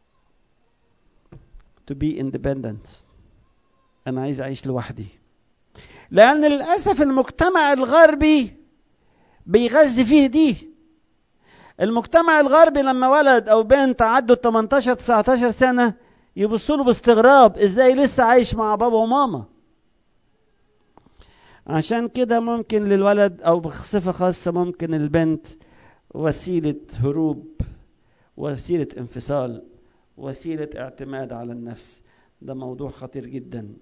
to be independent أنا عايز أعيش لوحدي لأن للأسف المجتمع الغربي بيغذي فيه دي المجتمع الغربي لما ولد أو بنت عدوا 18 19 سنة يبصوا له باستغراب ازاي لسه عايش مع بابا وماما عشان كده ممكن للولد او بصفه خاصه ممكن البنت وسيله هروب وسيله انفصال وسيله اعتماد على النفس ده موضوع خطير جدا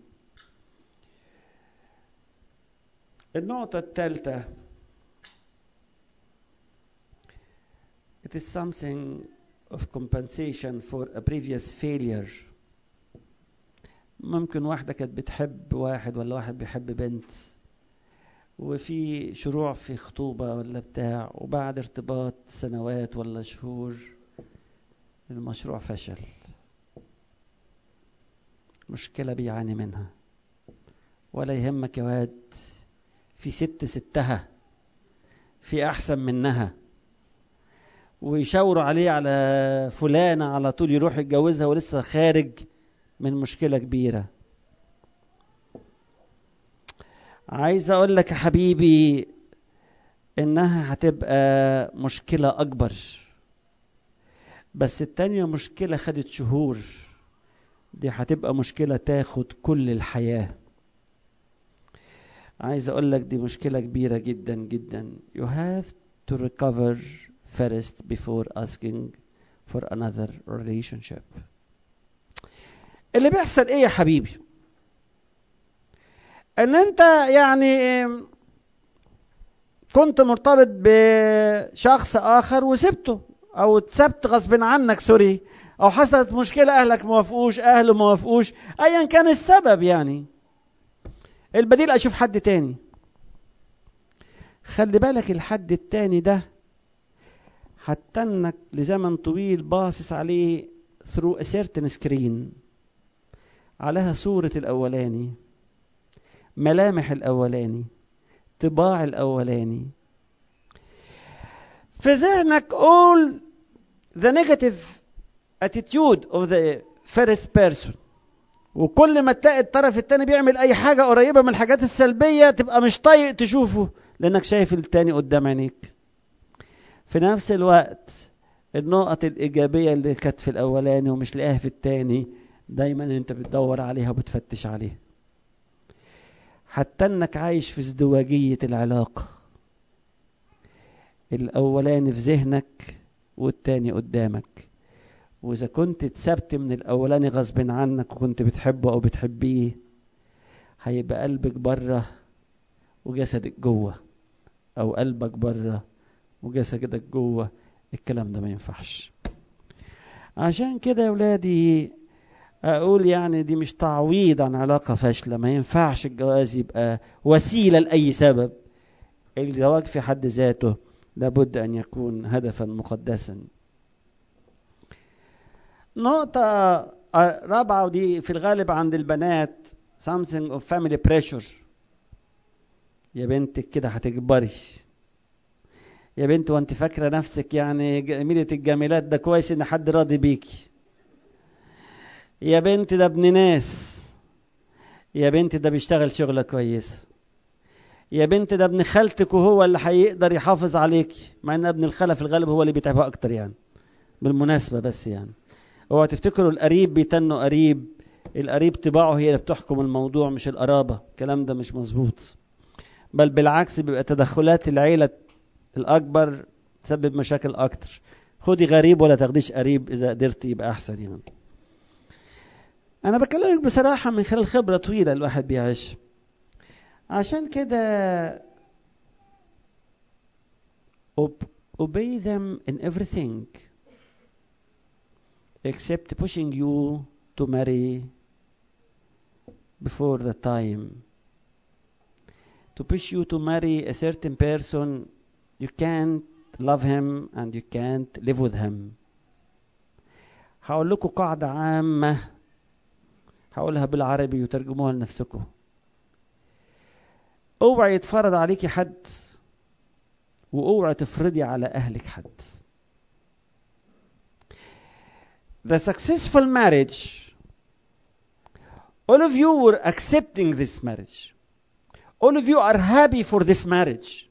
النقطه الثالثه it is something of compensation for a previous failure ممكن واحدة كانت بتحب واحد ولا واحد بيحب بنت وفي شروع في خطوبة ولا بتاع وبعد ارتباط سنوات ولا شهور المشروع فشل مشكلة بيعاني منها ولا يهمك يا واد في ست ستها في أحسن منها ويشاوروا عليه على فلانة على طول يروح يتجوزها ولسه خارج من مشكلة كبيرة عايز اقول لك يا حبيبي انها هتبقى مشكلة اكبر بس التانية مشكلة خدت شهور دي هتبقى مشكلة تاخد كل الحياة عايز اقول لك دي مشكلة كبيرة جدا جدا you have to recover first before asking for another relationship اللي بيحصل ايه يا حبيبي ان انت يعني كنت مرتبط بشخص اخر وسبته او اتسبت غصب عنك سوري او حصلت مشكله اهلك ما وافقوش اهله ما وافقوش ايا كان السبب يعني البديل اشوف حد تاني خلي بالك الحد التاني ده حتى انك لزمن طويل باصص عليه through a certain screen عليها صورة الأولاني ملامح الأولاني طباع الأولاني في ذهنك all the negative attitude of the first person وكل ما تلاقي الطرف التاني بيعمل أي حاجة قريبة من الحاجات السلبية تبقى مش طايق تشوفه لأنك شايف التاني قدام عينيك في نفس الوقت النقط الإيجابية اللي كانت في الأولاني ومش لاقيها في التاني دايما انت بتدور عليها وبتفتش عليها حتى انك عايش في ازدواجية العلاقة الاولاني في ذهنك والتاني قدامك واذا كنت اتسبت من الاولاني غصب عنك وكنت بتحبه او بتحبيه هيبقى قلبك بره وجسدك جوه او قلبك بره وجسدك جوه الكلام ده ما ينفعش عشان كده يا ولادي اقول يعني دي مش تعويض عن علاقة فاشلة ما ينفعش الجواز يبقى وسيلة لأي سبب الزواج في حد ذاته لابد أن يكون هدفا مقدسا نقطة رابعة ودي في الغالب عند البنات something of family pressure يا بنتك كده هتكبري يا بنت وانت فاكرة نفسك يعني جميلة الجميلات ده كويس ان حد راضي بيكي يا بنت ده ابن ناس يا بنت ده بيشتغل شغلة كويسة يا بنت ده ابن خالتك وهو اللي هيقدر يحافظ عليك مع ان ابن الخاله في الغالب هو اللي بيتعبها اكتر يعني بالمناسبه بس يعني اوعوا تفتكروا القريب بيتنوا قريب القريب طباعه هي اللي بتحكم الموضوع مش القرابه الكلام ده مش مظبوط بل بالعكس بيبقى تدخلات العيله الاكبر تسبب مشاكل اكتر خدي غريب ولا تاخديش قريب اذا قدرت يبقى احسن يعني انا بكلمك بصراحه من خلال خبره طويله الواحد بيعيش عشان كده obey them in everything except pushing you to marry before the time to push you to marry a certain person you can't love him and you can't live with him هقول لكم قاعدة عامة هقولها بالعربي وترجموها لنفسكم اوعي يتفرض عليكي حد واوعي تفرضي على اهلك حد the successful marriage all of you were accepting this marriage all of you are happy for this marriage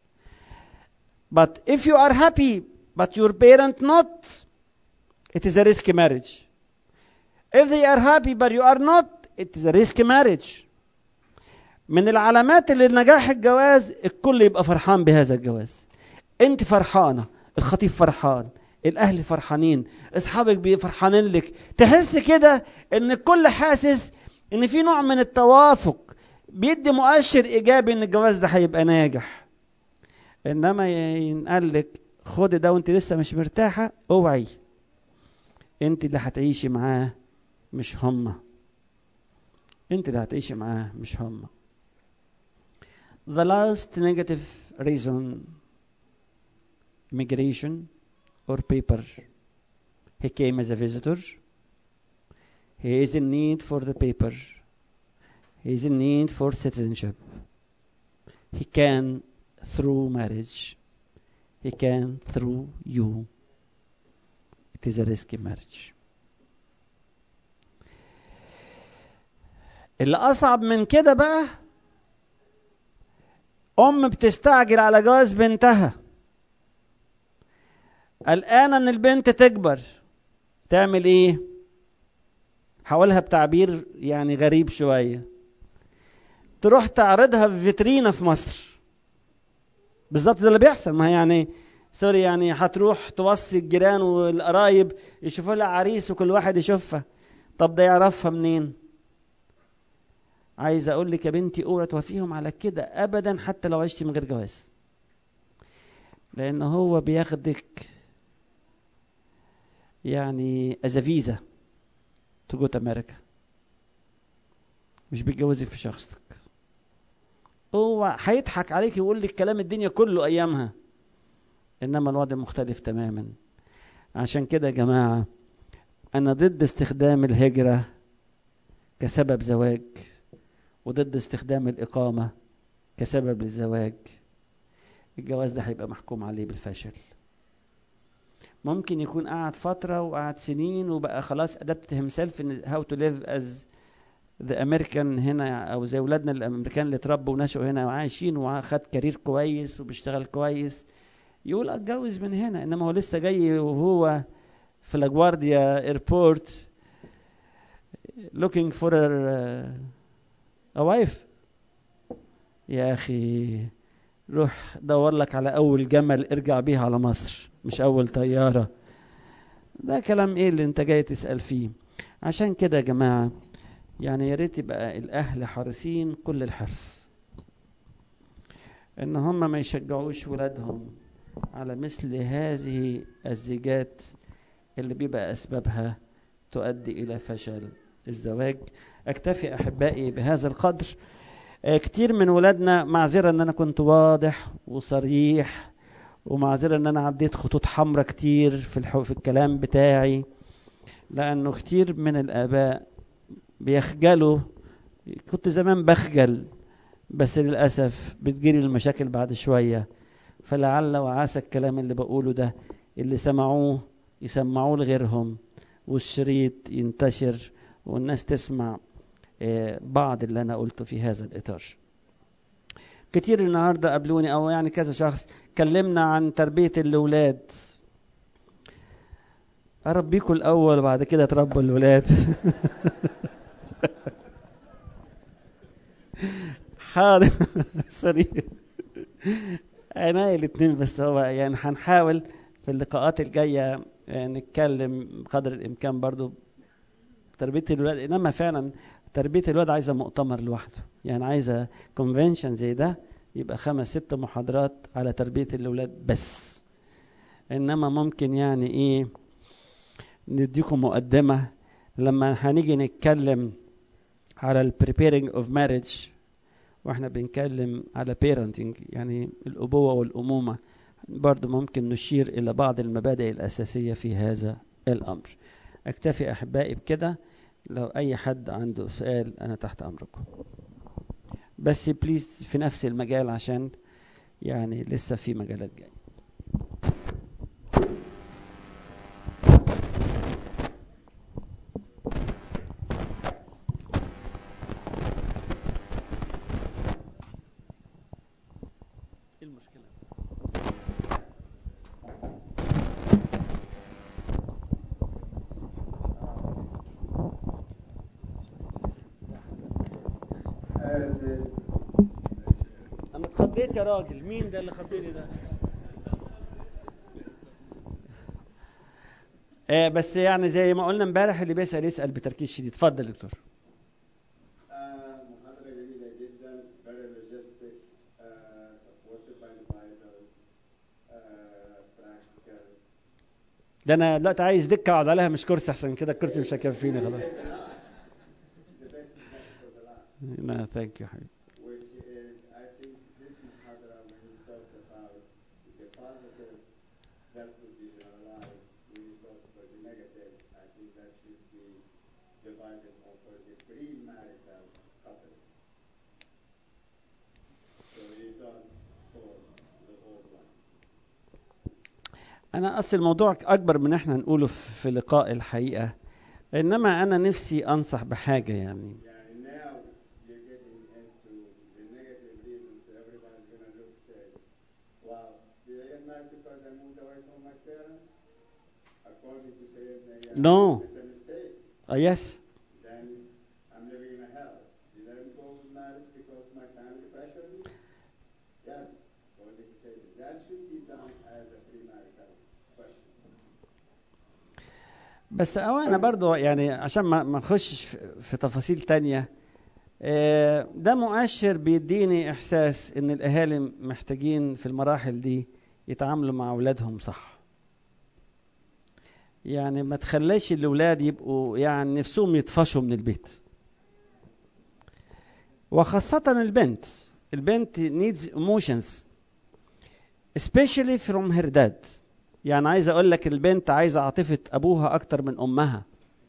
but if you are happy but your parent not it is a risky marriage if they are happy but you are not it is a risky marriage من العلامات اللي نجاح الجواز الكل يبقى فرحان بهذا الجواز انت فرحانه الخطيب فرحان الاهل فرحانين اصحابك فرحانين لك تحس كده ان الكل حاسس ان في نوع من التوافق بيدي مؤشر ايجابي ان الجواز ده هيبقى ناجح انما ينقال لك خد ده وانت لسه مش مرتاحه اوعي انت اللي هتعيشي معاه مش هما انت اللي هتعيشي معاه مش هما the last negative reason migration or paper he came as a visitor he is in need for the paper he is in need for citizenship he can through marriage he can through you it is a risky marriage اللي اصعب من كده بقى ام بتستعجل على جواز بنتها قلقانه ان البنت تكبر تعمل ايه حاولها بتعبير يعني غريب شويه تروح تعرضها في فيترينا في مصر بالظبط ده اللي بيحصل ما هي يعني سوري يعني هتروح توصي الجيران والقرايب يشوفوا لها عريس وكل واحد يشوفها طب ده يعرفها منين عايز اقول لك يا بنتي اوعي توافيهم على كده ابدا حتى لو عشتي من غير جواز لان هو بياخدك يعني از فيزا تو جو امريكا مش بيتجوزك في شخصك هو هيضحك عليك ويقول لك كلام الدنيا كله ايامها انما الوضع مختلف تماما عشان كده يا جماعه انا ضد استخدام الهجره كسبب زواج وضد استخدام الإقامة كسبب للزواج الجواز ده هيبقى محكوم عليه بالفشل ممكن يكون قعد فترة وقعد سنين وبقى خلاص adapted himself in how to live as the American هنا أو زي ولادنا الأمريكان اللي اتربوا ونشأوا هنا وعايشين وخد كارير كويس وبيشتغل كويس يقول اتجوز من هنا انما هو لسه جاي وهو في لاجوارديا ايربورت looking for a a wife يا اخي روح دور لك على اول جمل ارجع بيها على مصر مش اول طياره ده كلام ايه اللي انت جاي تسال فيه عشان كده يا جماعه يعني يا ريت يبقى الاهل حريصين كل الحرص ان هم ما يشجعوش ولادهم على مثل هذه الزيجات اللي بيبقى اسبابها تؤدي الى فشل الزواج اكتفي احبائي بهذا القدر كتير من ولادنا معذرة ان انا كنت واضح وصريح ومعذرة ان انا عديت خطوط حمراء كتير في الحو في الكلام بتاعي لانه كتير من الاباء بيخجلوا كنت زمان بخجل بس للاسف بتجيلي المشاكل بعد شوية فلعل وعسى الكلام اللي بقوله ده اللي سمعوه يسمعوه لغيرهم والشريط ينتشر والناس تسمع بعض اللي أنا قلته في هذا الإطار كتير النهارده قابلوني او يعني كذا شخص كلمنا عن تربيه الاولاد اربيكم الاول وبعد كده تربوا الاولاد حاضر سوري عناية الاثنين بس هو يعني هنحاول في اللقاءات الجاية نتكلم بقدر الإمكان برضو تربية الولاد إنما فعلا تربية الولاد عايزة مؤتمر لوحده يعني عايزة كونفنشن زي ده يبقى خمس ست محاضرات على تربية الأولاد بس إنما ممكن يعني إيه نديكم مقدمة لما هنيجي نتكلم على ال preparing of marriage واحنا بنتكلم على parenting يعني الأبوة والأمومة برضو ممكن نشير إلى بعض المبادئ الأساسية في هذا الأمر أكتفي أحبائي بكده لو أي حد عنده سؤال أنا تحت أمركم بس بليز في نفس المجال عشان يعني لسه في مجالات جايه انا اتخضيت يا راجل مين ده اللي خضني ده آه بس يعني زي ما قلنا امبارح اللي بيسال يسال بتركيز شديد اتفضل يا دكتور آه، محاضرة جميلة جدا very logistic uh, supported by the Bible uh, practical ده انا دلوقتي عايز دكه اقعد عليها مش كرسي احسن كده الكرسي مش هيكفيني خلاص the best is next for the last لا ثانك يو حبيبي which is I think this Muhadra when you talked about the positive that would be generalized when you talk about the negative I think that should be divided over the pre-marital couple so you don't solve the whole one انا اصل الموضوع اكبر من احنا نقوله في في لقاء الحقيقه انما انا نفسي انصح بحاجه يعني Yeah, and now you're getting into the negative reasons. So everybody's going to look say, well, did I get married because I moved away from my parents? According to saying that yeah, No. it's a mistake. اه يس Then I'm living in a hell. Did I go with marriage because my family pressured me? Yes. According to saying that should be done as a premarital question. بس هو انا برضو يعني عشان ما ما نخشش في- في تفاصيل تانية آه، ده مؤشر بيديني احساس ان الاهالي محتاجين في المراحل دي يتعاملوا مع اولادهم صح يعني ما تخليش الاولاد يبقوا يعني نفسهم يطفشوا من البيت وخاصة البنت البنت needs emotions especially from her dad يعني عايز اقول لك البنت عايزه عاطفه ابوها اكتر من امها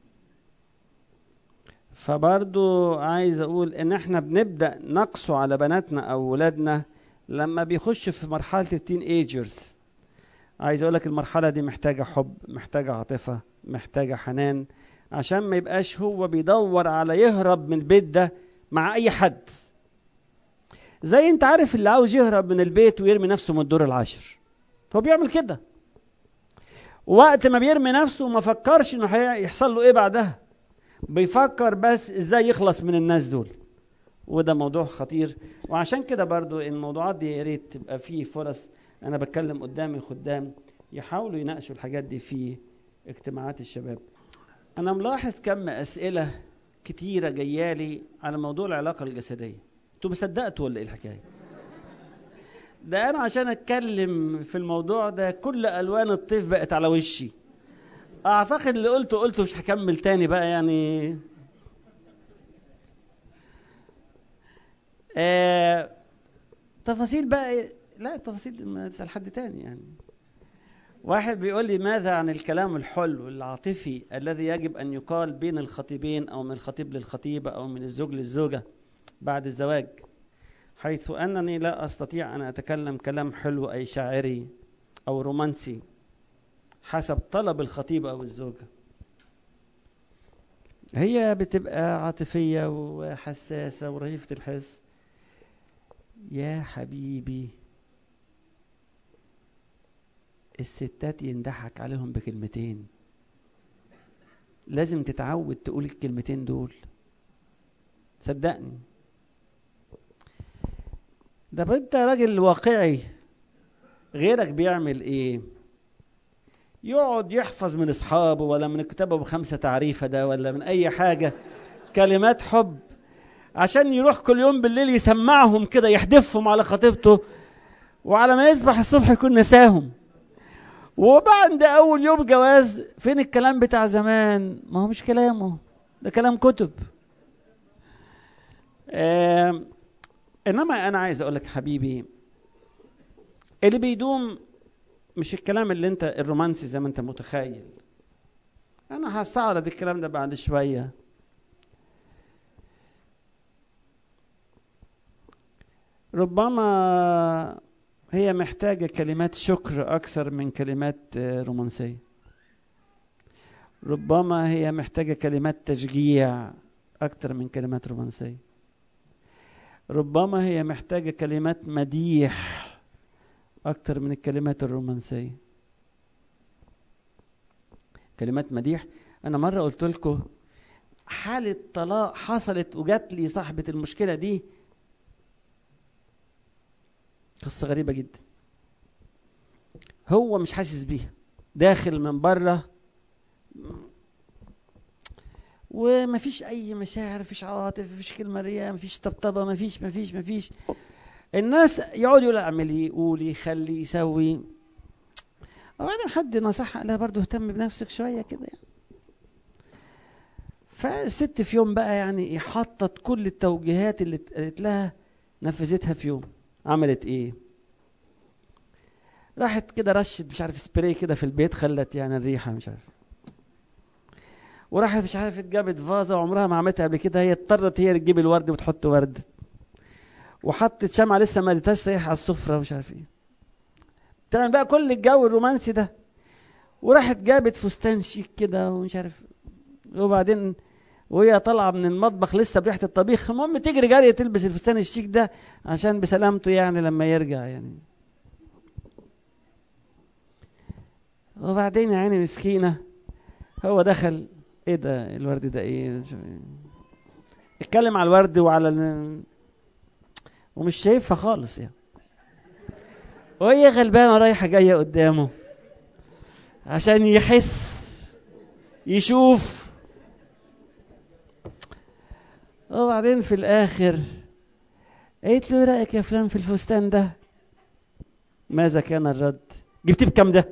فبرضو عايز اقول ان احنا بنبدا نقسو على بناتنا او ولادنا لما بيخشوا في مرحله التين ايجرز عايز اقول لك المرحله دي محتاجه حب محتاجه عاطفه محتاجه حنان عشان ما يبقاش هو بيدور على يهرب من البيت ده مع اي حد زي انت عارف اللي عاوز يهرب من البيت ويرمي نفسه من الدور العاشر هو بيعمل كده وقت ما بيرمي نفسه ما فكرش انه هيحصل له ايه بعدها بيفكر بس ازاي يخلص من الناس دول وده موضوع خطير وعشان كده برضو الموضوعات دي يا ريت تبقى فيه فرص انا بتكلم قدامي خدام يحاولوا يناقشوا الحاجات دي في اجتماعات الشباب انا ملاحظ كم اسئله كتيره جايالي على موضوع العلاقه الجسديه انتوا مصدقتوا ولا ايه الحكايه ده انا عشان اتكلم في الموضوع ده كل الوان الطيف بقت على وشي اعتقد اللي قلته قلته مش هكمل تاني بقى يعني آه تفاصيل بقى لا التفاصيل ما تسال حد تاني يعني واحد بيقول لي ماذا عن الكلام الحلو العاطفي الذي يجب ان يقال بين الخطيبين او من الخطيب للخطيبه او من الزوج للزوجه بعد الزواج حيث انني لا استطيع ان اتكلم كلام حلو اي شاعري او رومانسي حسب طلب الخطيب او الزوجه هي بتبقى عاطفيه وحساسه ورهيفه الحس يا حبيبي الستات يندحك عليهم بكلمتين لازم تتعود تقول الكلمتين دول صدقني ده انت راجل واقعي غيرك بيعمل ايه يقعد يحفظ من اصحابه ولا من كتابه بخمسه تعريفه ده ولا من اي حاجه كلمات حب عشان يروح كل يوم بالليل يسمعهم كده يحدفهم على خطيبته وعلى ما يصبح الصبح يكون نساهم وبعد اول يوم جواز فين الكلام بتاع زمان ما هو مش كلامه ده كلام كتب آه انما انا عايز اقول لك حبيبي اللي بيدوم مش الكلام اللي انت الرومانسي زي ما انت متخيل انا هستعرض الكلام ده بعد شويه ربما هي محتاجه كلمات شكر اكثر من كلمات رومانسيه ربما هي محتاجه كلمات تشجيع اكثر من كلمات رومانسيه ربما هي محتاجه كلمات مديح اكثر من الكلمات الرومانسيه كلمات مديح انا مره قلت لكم حاله طلاق حصلت وجات لي صاحبه المشكله دي قصة غريبة جدا هو مش حاسس بيها داخل من بره ومفيش أي مشاعر مفيش عواطف مفيش كلمة رياء مفيش طبطبة مفيش مفيش مفيش الناس يقعدوا يقولوا اعملي قولي خلي يسوي وبعدين حد نصحها قال برضه اهتم بنفسك شوية كده يعني فالست في يوم بقى يعني حطت كل التوجيهات اللي قالت لها نفذتها في يوم عملت ايه راحت كده رشت مش عارف سبراي كده في البيت خلت يعني الريحه مش عارف وراحت مش عارف جابت فازه عمرها ما عملتها قبل كده هي اضطرت هي تجيب الورد وتحط ورد وحطت شمعة لسه ما اديتهاش ريحه على السفره ومش عارف ايه تعمل بقى كل الجو الرومانسي ده وراحت جابت فستان شيك كده ومش عارف وبعدين وهي طالعه من المطبخ لسه بريحه الطبيخ المهم تجري جري تلبس الفستان الشيك ده عشان بسلامته يعني لما يرجع يعني وبعدين يا عيني مسكينه هو دخل ايه ده الورد ده ايه اتكلم على الورد وعلى ال... ومش شايفها خالص يعني وهي غلبانه رايحه جايه قدامه عشان يحس يشوف وبعدين في الاخر قالت له ايه رايك يا فلان في الفستان ده ماذا كان الرد جبتيه بكام ده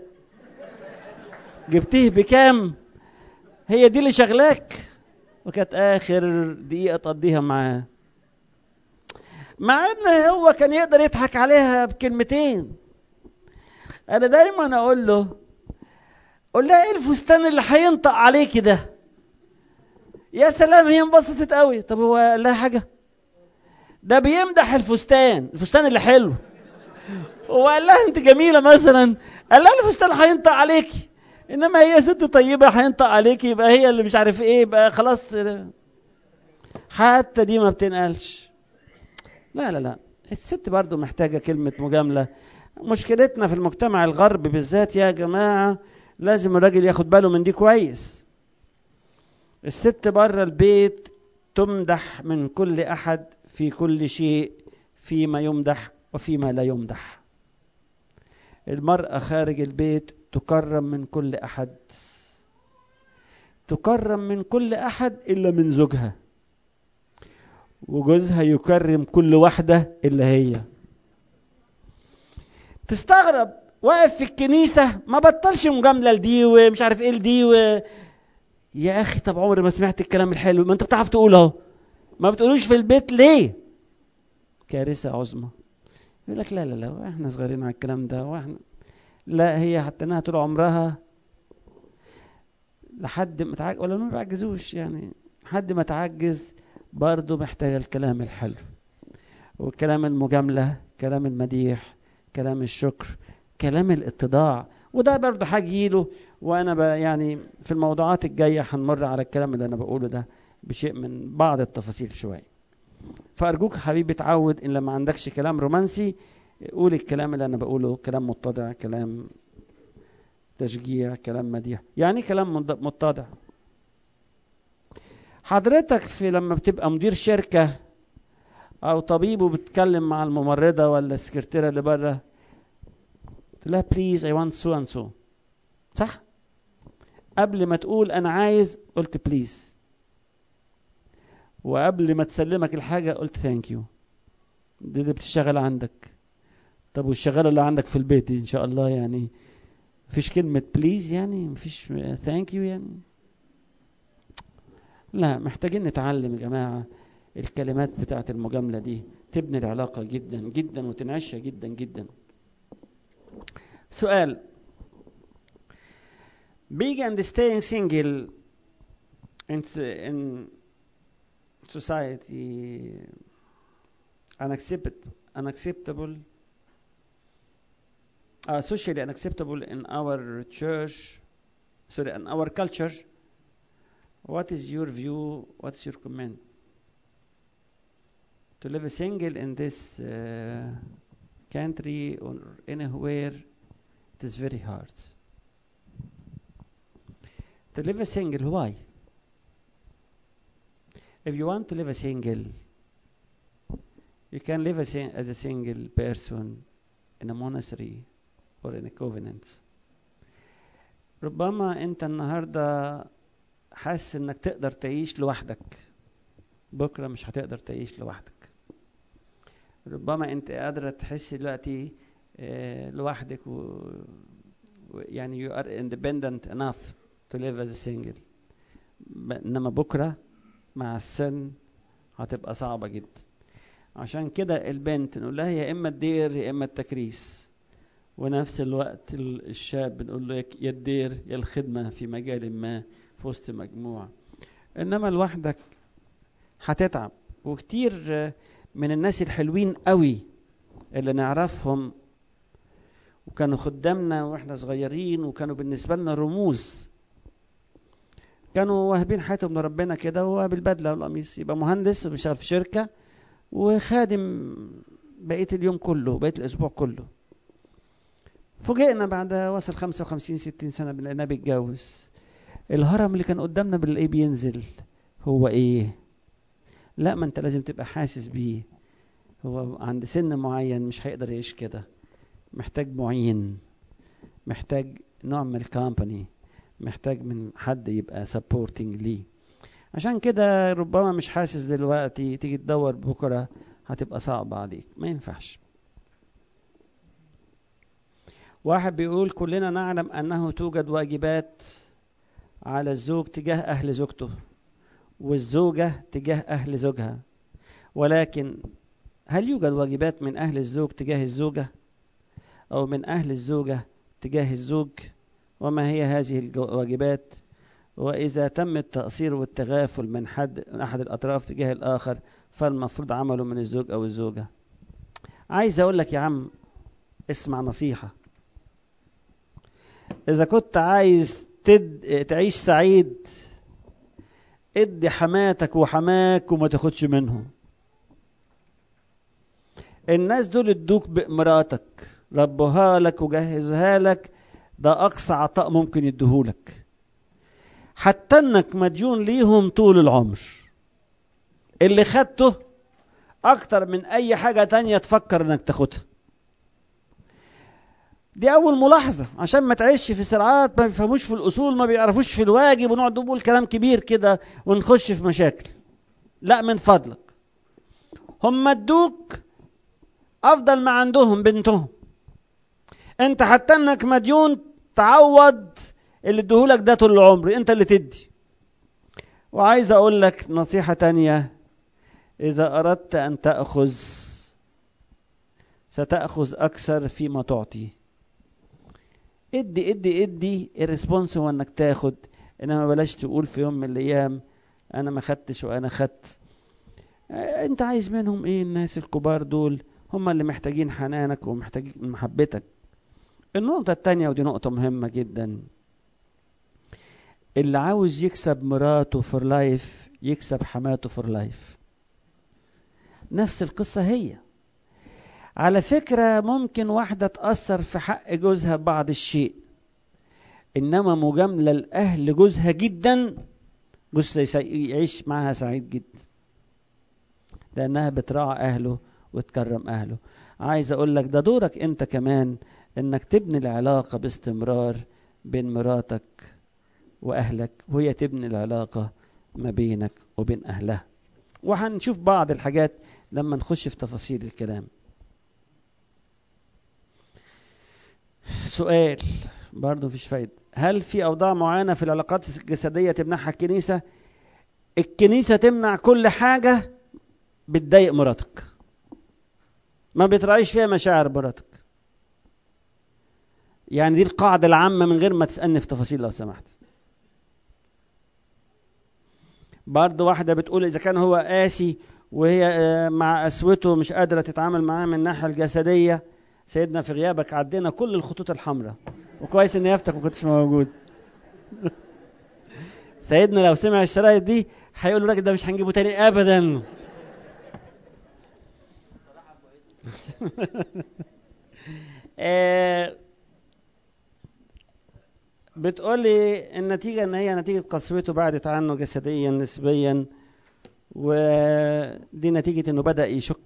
جبتيه بكام هي دي اللي شغلاك وكانت اخر دقيقه تقضيها معاه مع ان هو كان يقدر يضحك عليها بكلمتين انا دايما اقول له قول لها ايه الفستان اللي هينطق عليكي ده يا سلام هي انبسطت قوي طب هو قال لها حاجه ده بيمدح الفستان الفستان اللي حلو وقال لها انت جميله مثلا قال لها الفستان هينطق عليكي انما هي ست طيبه هينطق عليكي يبقى هي اللي مش عارف ايه يبقى خلاص حتى دي ما بتنقلش لا لا لا الست برضو محتاجة كلمة مجاملة مشكلتنا في المجتمع الغربي بالذات يا جماعة لازم الراجل ياخد باله من دي كويس الست بره البيت تمدح من كل أحد في كل شيء فيما يمدح وفيما لا يمدح المرأة خارج البيت تكرم من كل أحد تكرم من كل أحد إلا من زوجها وجوزها يكرم كل واحدة إلا هي تستغرب واقف في الكنيسة ما بطلش مجاملة لدي ومش عارف ايه لدي و... يا أخي طب عمري ما سمعت الكلام الحلو ما أنت بتعرف تقول أهو ما بتقولوش في البيت ليه؟ كارثة عظمى يقول لك لا لا لا احنا صغيرين على الكلام ده واحنا لا هي حتى انها طول عمرها لحد ما تعجز ولا ما بيعجزوش يعني لحد ما تعجز برضه محتاجة الكلام الحلو وكلام المجاملة كلام المديح كلام الشكر كلام الاتضاع وده برضه هجيله وانا ب يعني في الموضوعات الجايه هنمر على الكلام اللي انا بقوله ده بشيء من بعض التفاصيل شويه فارجوك حبيبي اتعود ان لما عندكش كلام رومانسي قول الكلام اللي انا بقوله كلام متضع كلام تشجيع كلام مديح يعني إيه كلام مد- متضع حضرتك في لما بتبقى مدير شركة او طبيب وبتتكلم مع الممرضة ولا السكرتيرة اللي بره تقول لها بليز اي want سو اند سو صح قبل ما تقول انا عايز قلت بليز وقبل ما تسلمك الحاجة قلت ثانك يو دي اللي بتشتغل عندك طب والشغالة اللي عندك في البيت دي ان شاء الله يعني مفيش كلمة بليز يعني مفيش ثانك يو يعني لا محتاجين نتعلم يا جماعة الكلمات بتاعة المجاملة دي تبني العلاقة جدا جدا وتنعشها جدا جدا سؤال being and staying single in, in society unacceptable, unacceptable uh, socially unacceptable in our church, sorry, in our culture. What is your view? What's your comment? To live single in this uh, country or anywhere, it is very hard. To live a single, why? If you want to live a single, you can live a sing- as a single person in a monastery or in a covenant. ربما انت النهارده حاسس انك تقدر تعيش لوحدك بكره مش هتقدر تعيش لوحدك ربما انت قادره تحس دلوقتي آه، لوحدك و و- يعني you are independent enough to live as a single ب- انما بكره مع السن هتبقى صعبه جدا عشان كده البنت نقول لها يا اما الدير يا اما التكريس ونفس الوقت ال- الشاب بنقول له يا ك- يا الدير يا الخدمه في مجال ما في وسط مجموعه انما لوحدك هتتعب وكتير آه، من الناس الحلوين قوي اللي نعرفهم وكانوا خدامنا واحنا صغيرين وكانوا بالنسبه لنا رموز كانوا واهبين حياتهم لربنا كده وهو بالبدله والقميص يبقى مهندس وبيشتغل في شركه وخادم بقيه اليوم كله بقيه الاسبوع كله فوجئنا بعد وصل 55 60 سنه بنلاقيناه بيتجوز الهرم اللي كان قدامنا بنلاقيه بينزل هو ايه لا ما انت لازم تبقى حاسس بيه هو عند سن معين مش هيقدر يعيش كده محتاج معين محتاج نوع من الكامباني محتاج من حد يبقى سبورتنج ليه عشان كده ربما مش حاسس دلوقتي تيجي تدور بكره هتبقى صعبة عليك ما ينفعش واحد بيقول كلنا نعلم أنه توجد واجبات على الزوج تجاه أهل زوجته والزوجة تجاه أهل زوجها ولكن هل يوجد واجبات من أهل الزوج تجاه الزوجة أو من أهل الزوجة تجاه الزوج وما هي هذه الواجبات وإذا تم التقصير والتغافل من حد من أحد الأطراف تجاه الآخر فالمفروض عمله من الزوج أو الزوجة عايز أقول لك يا عم اسمع نصيحة إذا كنت عايز تد... تعيش سعيد ادي حماتك وحماك وما تاخدش منهم الناس دول ادوك بمراتك ربوها لك وجهزوها لك ده اقصى عطاء ممكن يديهولك حتى انك مديون ليهم طول العمر اللي خدته اكتر من اي حاجة تانية تفكر انك تاخدها دي اول ملاحظة عشان ما تعيش في صراعات ما بيفهموش في الاصول ما بيعرفوش في الواجب ونقعد نقول كلام كبير كده ونخش في مشاكل لا من فضلك هم ادوك افضل ما عندهم بنتهم انت حتى انك مديون تعوض اللي اديهولك ده طول العمر انت اللي تدي وعايز اقول لك نصيحة تانية اذا اردت ان تأخذ ستأخذ اكثر فيما تعطي ادي ادي ادي الريسبونس هو انك تاخد انما بلاش تقول في يوم من الايام انا ما خدتش وانا خدت انت عايز منهم ايه الناس الكبار دول هم اللي محتاجين حنانك ومحتاجين محبتك النقطة التانية ودي نقطة مهمة جدا اللي عاوز يكسب مراته فور لايف يكسب حماته فور لايف نفس القصة هي على فكرة ممكن واحدة تأثر في حق جوزها بعض الشيء إنما مجاملة لأهل جوزها جدا جوزها يعيش معها سعيد جدا لأنها بتراعى أهله وتكرم أهله عايز أقول لك ده دورك أنت كمان إنك تبني العلاقة باستمرار بين مراتك وأهلك وهي تبني العلاقة ما بينك وبين أهلها وهنشوف بعض الحاجات لما نخش في تفاصيل الكلام سؤال برضه مفيش فايدة هل في أوضاع معينة في العلاقات الجسدية تمنعها الكنيسة الكنيسة تمنع كل حاجة بتضايق مراتك ما بتراعيش فيها مشاعر مراتك يعني دي القاعدة العامة من غير ما تسألني في تفاصيل لو سمحت برضه واحدة بتقول إذا كان هو قاسي وهي مع قسوته مش قادرة تتعامل معاه من الناحية الجسدية سيدنا في غيابك عدينا كل الخطوط الحمراء وكويس ان يافتك ما كنتش موجود سيدنا لو سمع الشرايط دي هيقول الراجل ده مش هنجيبه تاني ابدا بتقول لي النتيجة ان هي نتيجة قسوته بعدت عنه جسديا نسبيا ودي نتيجة انه بدأ يشك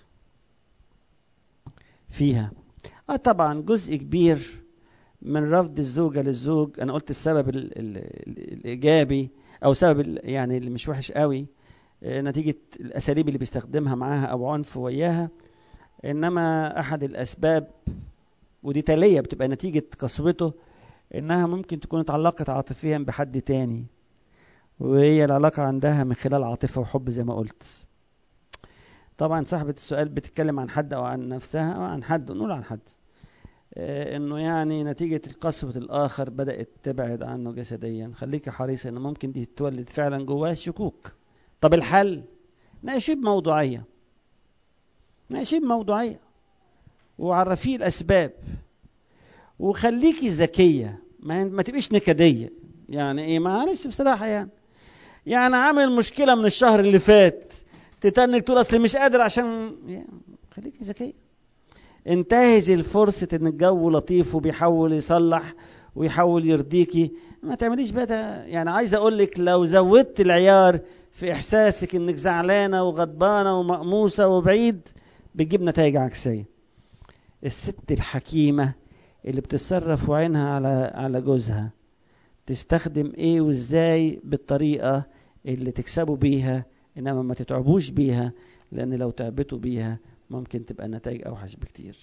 فيها اه طبعا جزء كبير من رفض الزوجة للزوج انا قلت السبب ال ال الايجابي او سبب يعني اللي مش وحش قوي نتيجة الاساليب اللي بيستخدمها معاها او عنف وياها انما احد الاسباب ودي تالية بتبقى نتيجة قسوته انها ممكن تكون اتعلقت عاطفيا بحد تاني وهي العلاقة عندها من خلال عاطفة وحب زي ما قلت طبعا صاحبة السؤال بتتكلم عن حد او عن نفسها او عن حد نقول عن حد آه انه يعني نتيجة قسوة الاخر بدأت تبعد عنه جسديا خليكي حريصة ان ممكن دي تولد فعلا جواه شكوك طب الحل ناقشيه بموضوعية ناقشيه بموضوعية وعرفيه الاسباب وخليكي ذكية ما, ما تبقيش نكدية يعني ايه معلش بصراحة يعني يعني عامل مشكلة من الشهر اللي فات تتنك تقول اصل مش قادر عشان يعني خليكي ذكيه انتهزي الفرصة ان الجو لطيف وبيحاول يصلح ويحاول يرضيكي ما تعمليش بقى ده يعني عايز اقول لك لو زودت العيار في احساسك انك زعلانه وغضبانه ومقموسه وبعيد بتجيب نتائج عكسيه الست الحكيمه اللي بتتصرف وعينها على على جوزها تستخدم ايه وازاي بالطريقه اللي تكسبوا بيها انما ما تتعبوش بيها لان لو تعبتوا بيها ممكن تبقى النتائج اوحش بكتير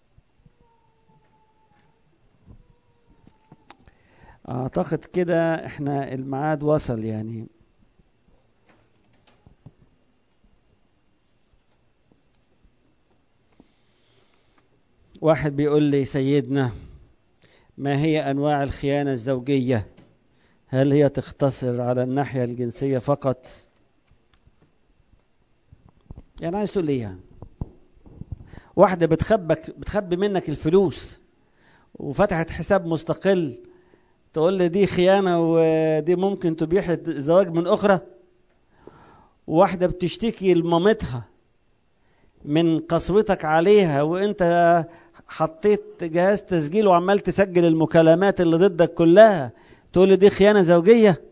اعتقد كده احنا الميعاد وصل يعني واحد بيقول لي سيدنا ما هي انواع الخيانه الزوجيه هل هي تختصر على الناحيه الجنسيه فقط يعني عايز تقول ايه واحده بتخبك بتخبي منك الفلوس وفتحت حساب مستقل تقول لي دي خيانه ودي ممكن تبيح الزواج من اخرى واحده بتشتكي لمامتها من قسوتك عليها وانت حطيت جهاز تسجيل وعمال تسجل المكالمات اللي ضدك كلها تقول لي دي خيانه زوجيه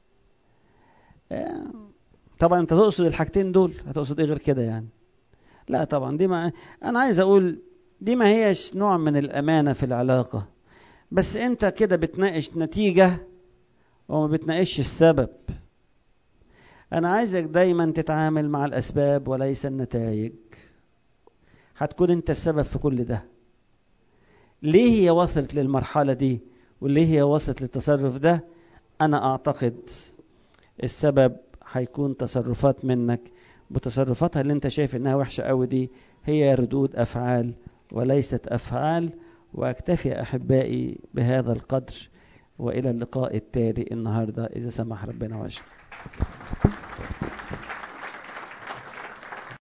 طبعا انت تقصد الحاجتين دول هتقصد ايه غير كده يعني لا طبعا دي ما انا عايز اقول دي ما هيش نوع من الامانه في العلاقه بس انت كده بتناقش نتيجه وما بتناقش السبب انا عايزك دايما تتعامل مع الاسباب وليس النتائج هتكون انت السبب في كل ده ليه هي وصلت للمرحله دي وليه هي وصلت للتصرف ده انا اعتقد السبب هيكون تصرفات منك بتصرفاتها اللي انت شايف انها وحشة قوي دي هي ردود افعال وليست افعال واكتفي احبائي بهذا القدر والى اللقاء التالي النهارده اذا سمح ربنا وشاء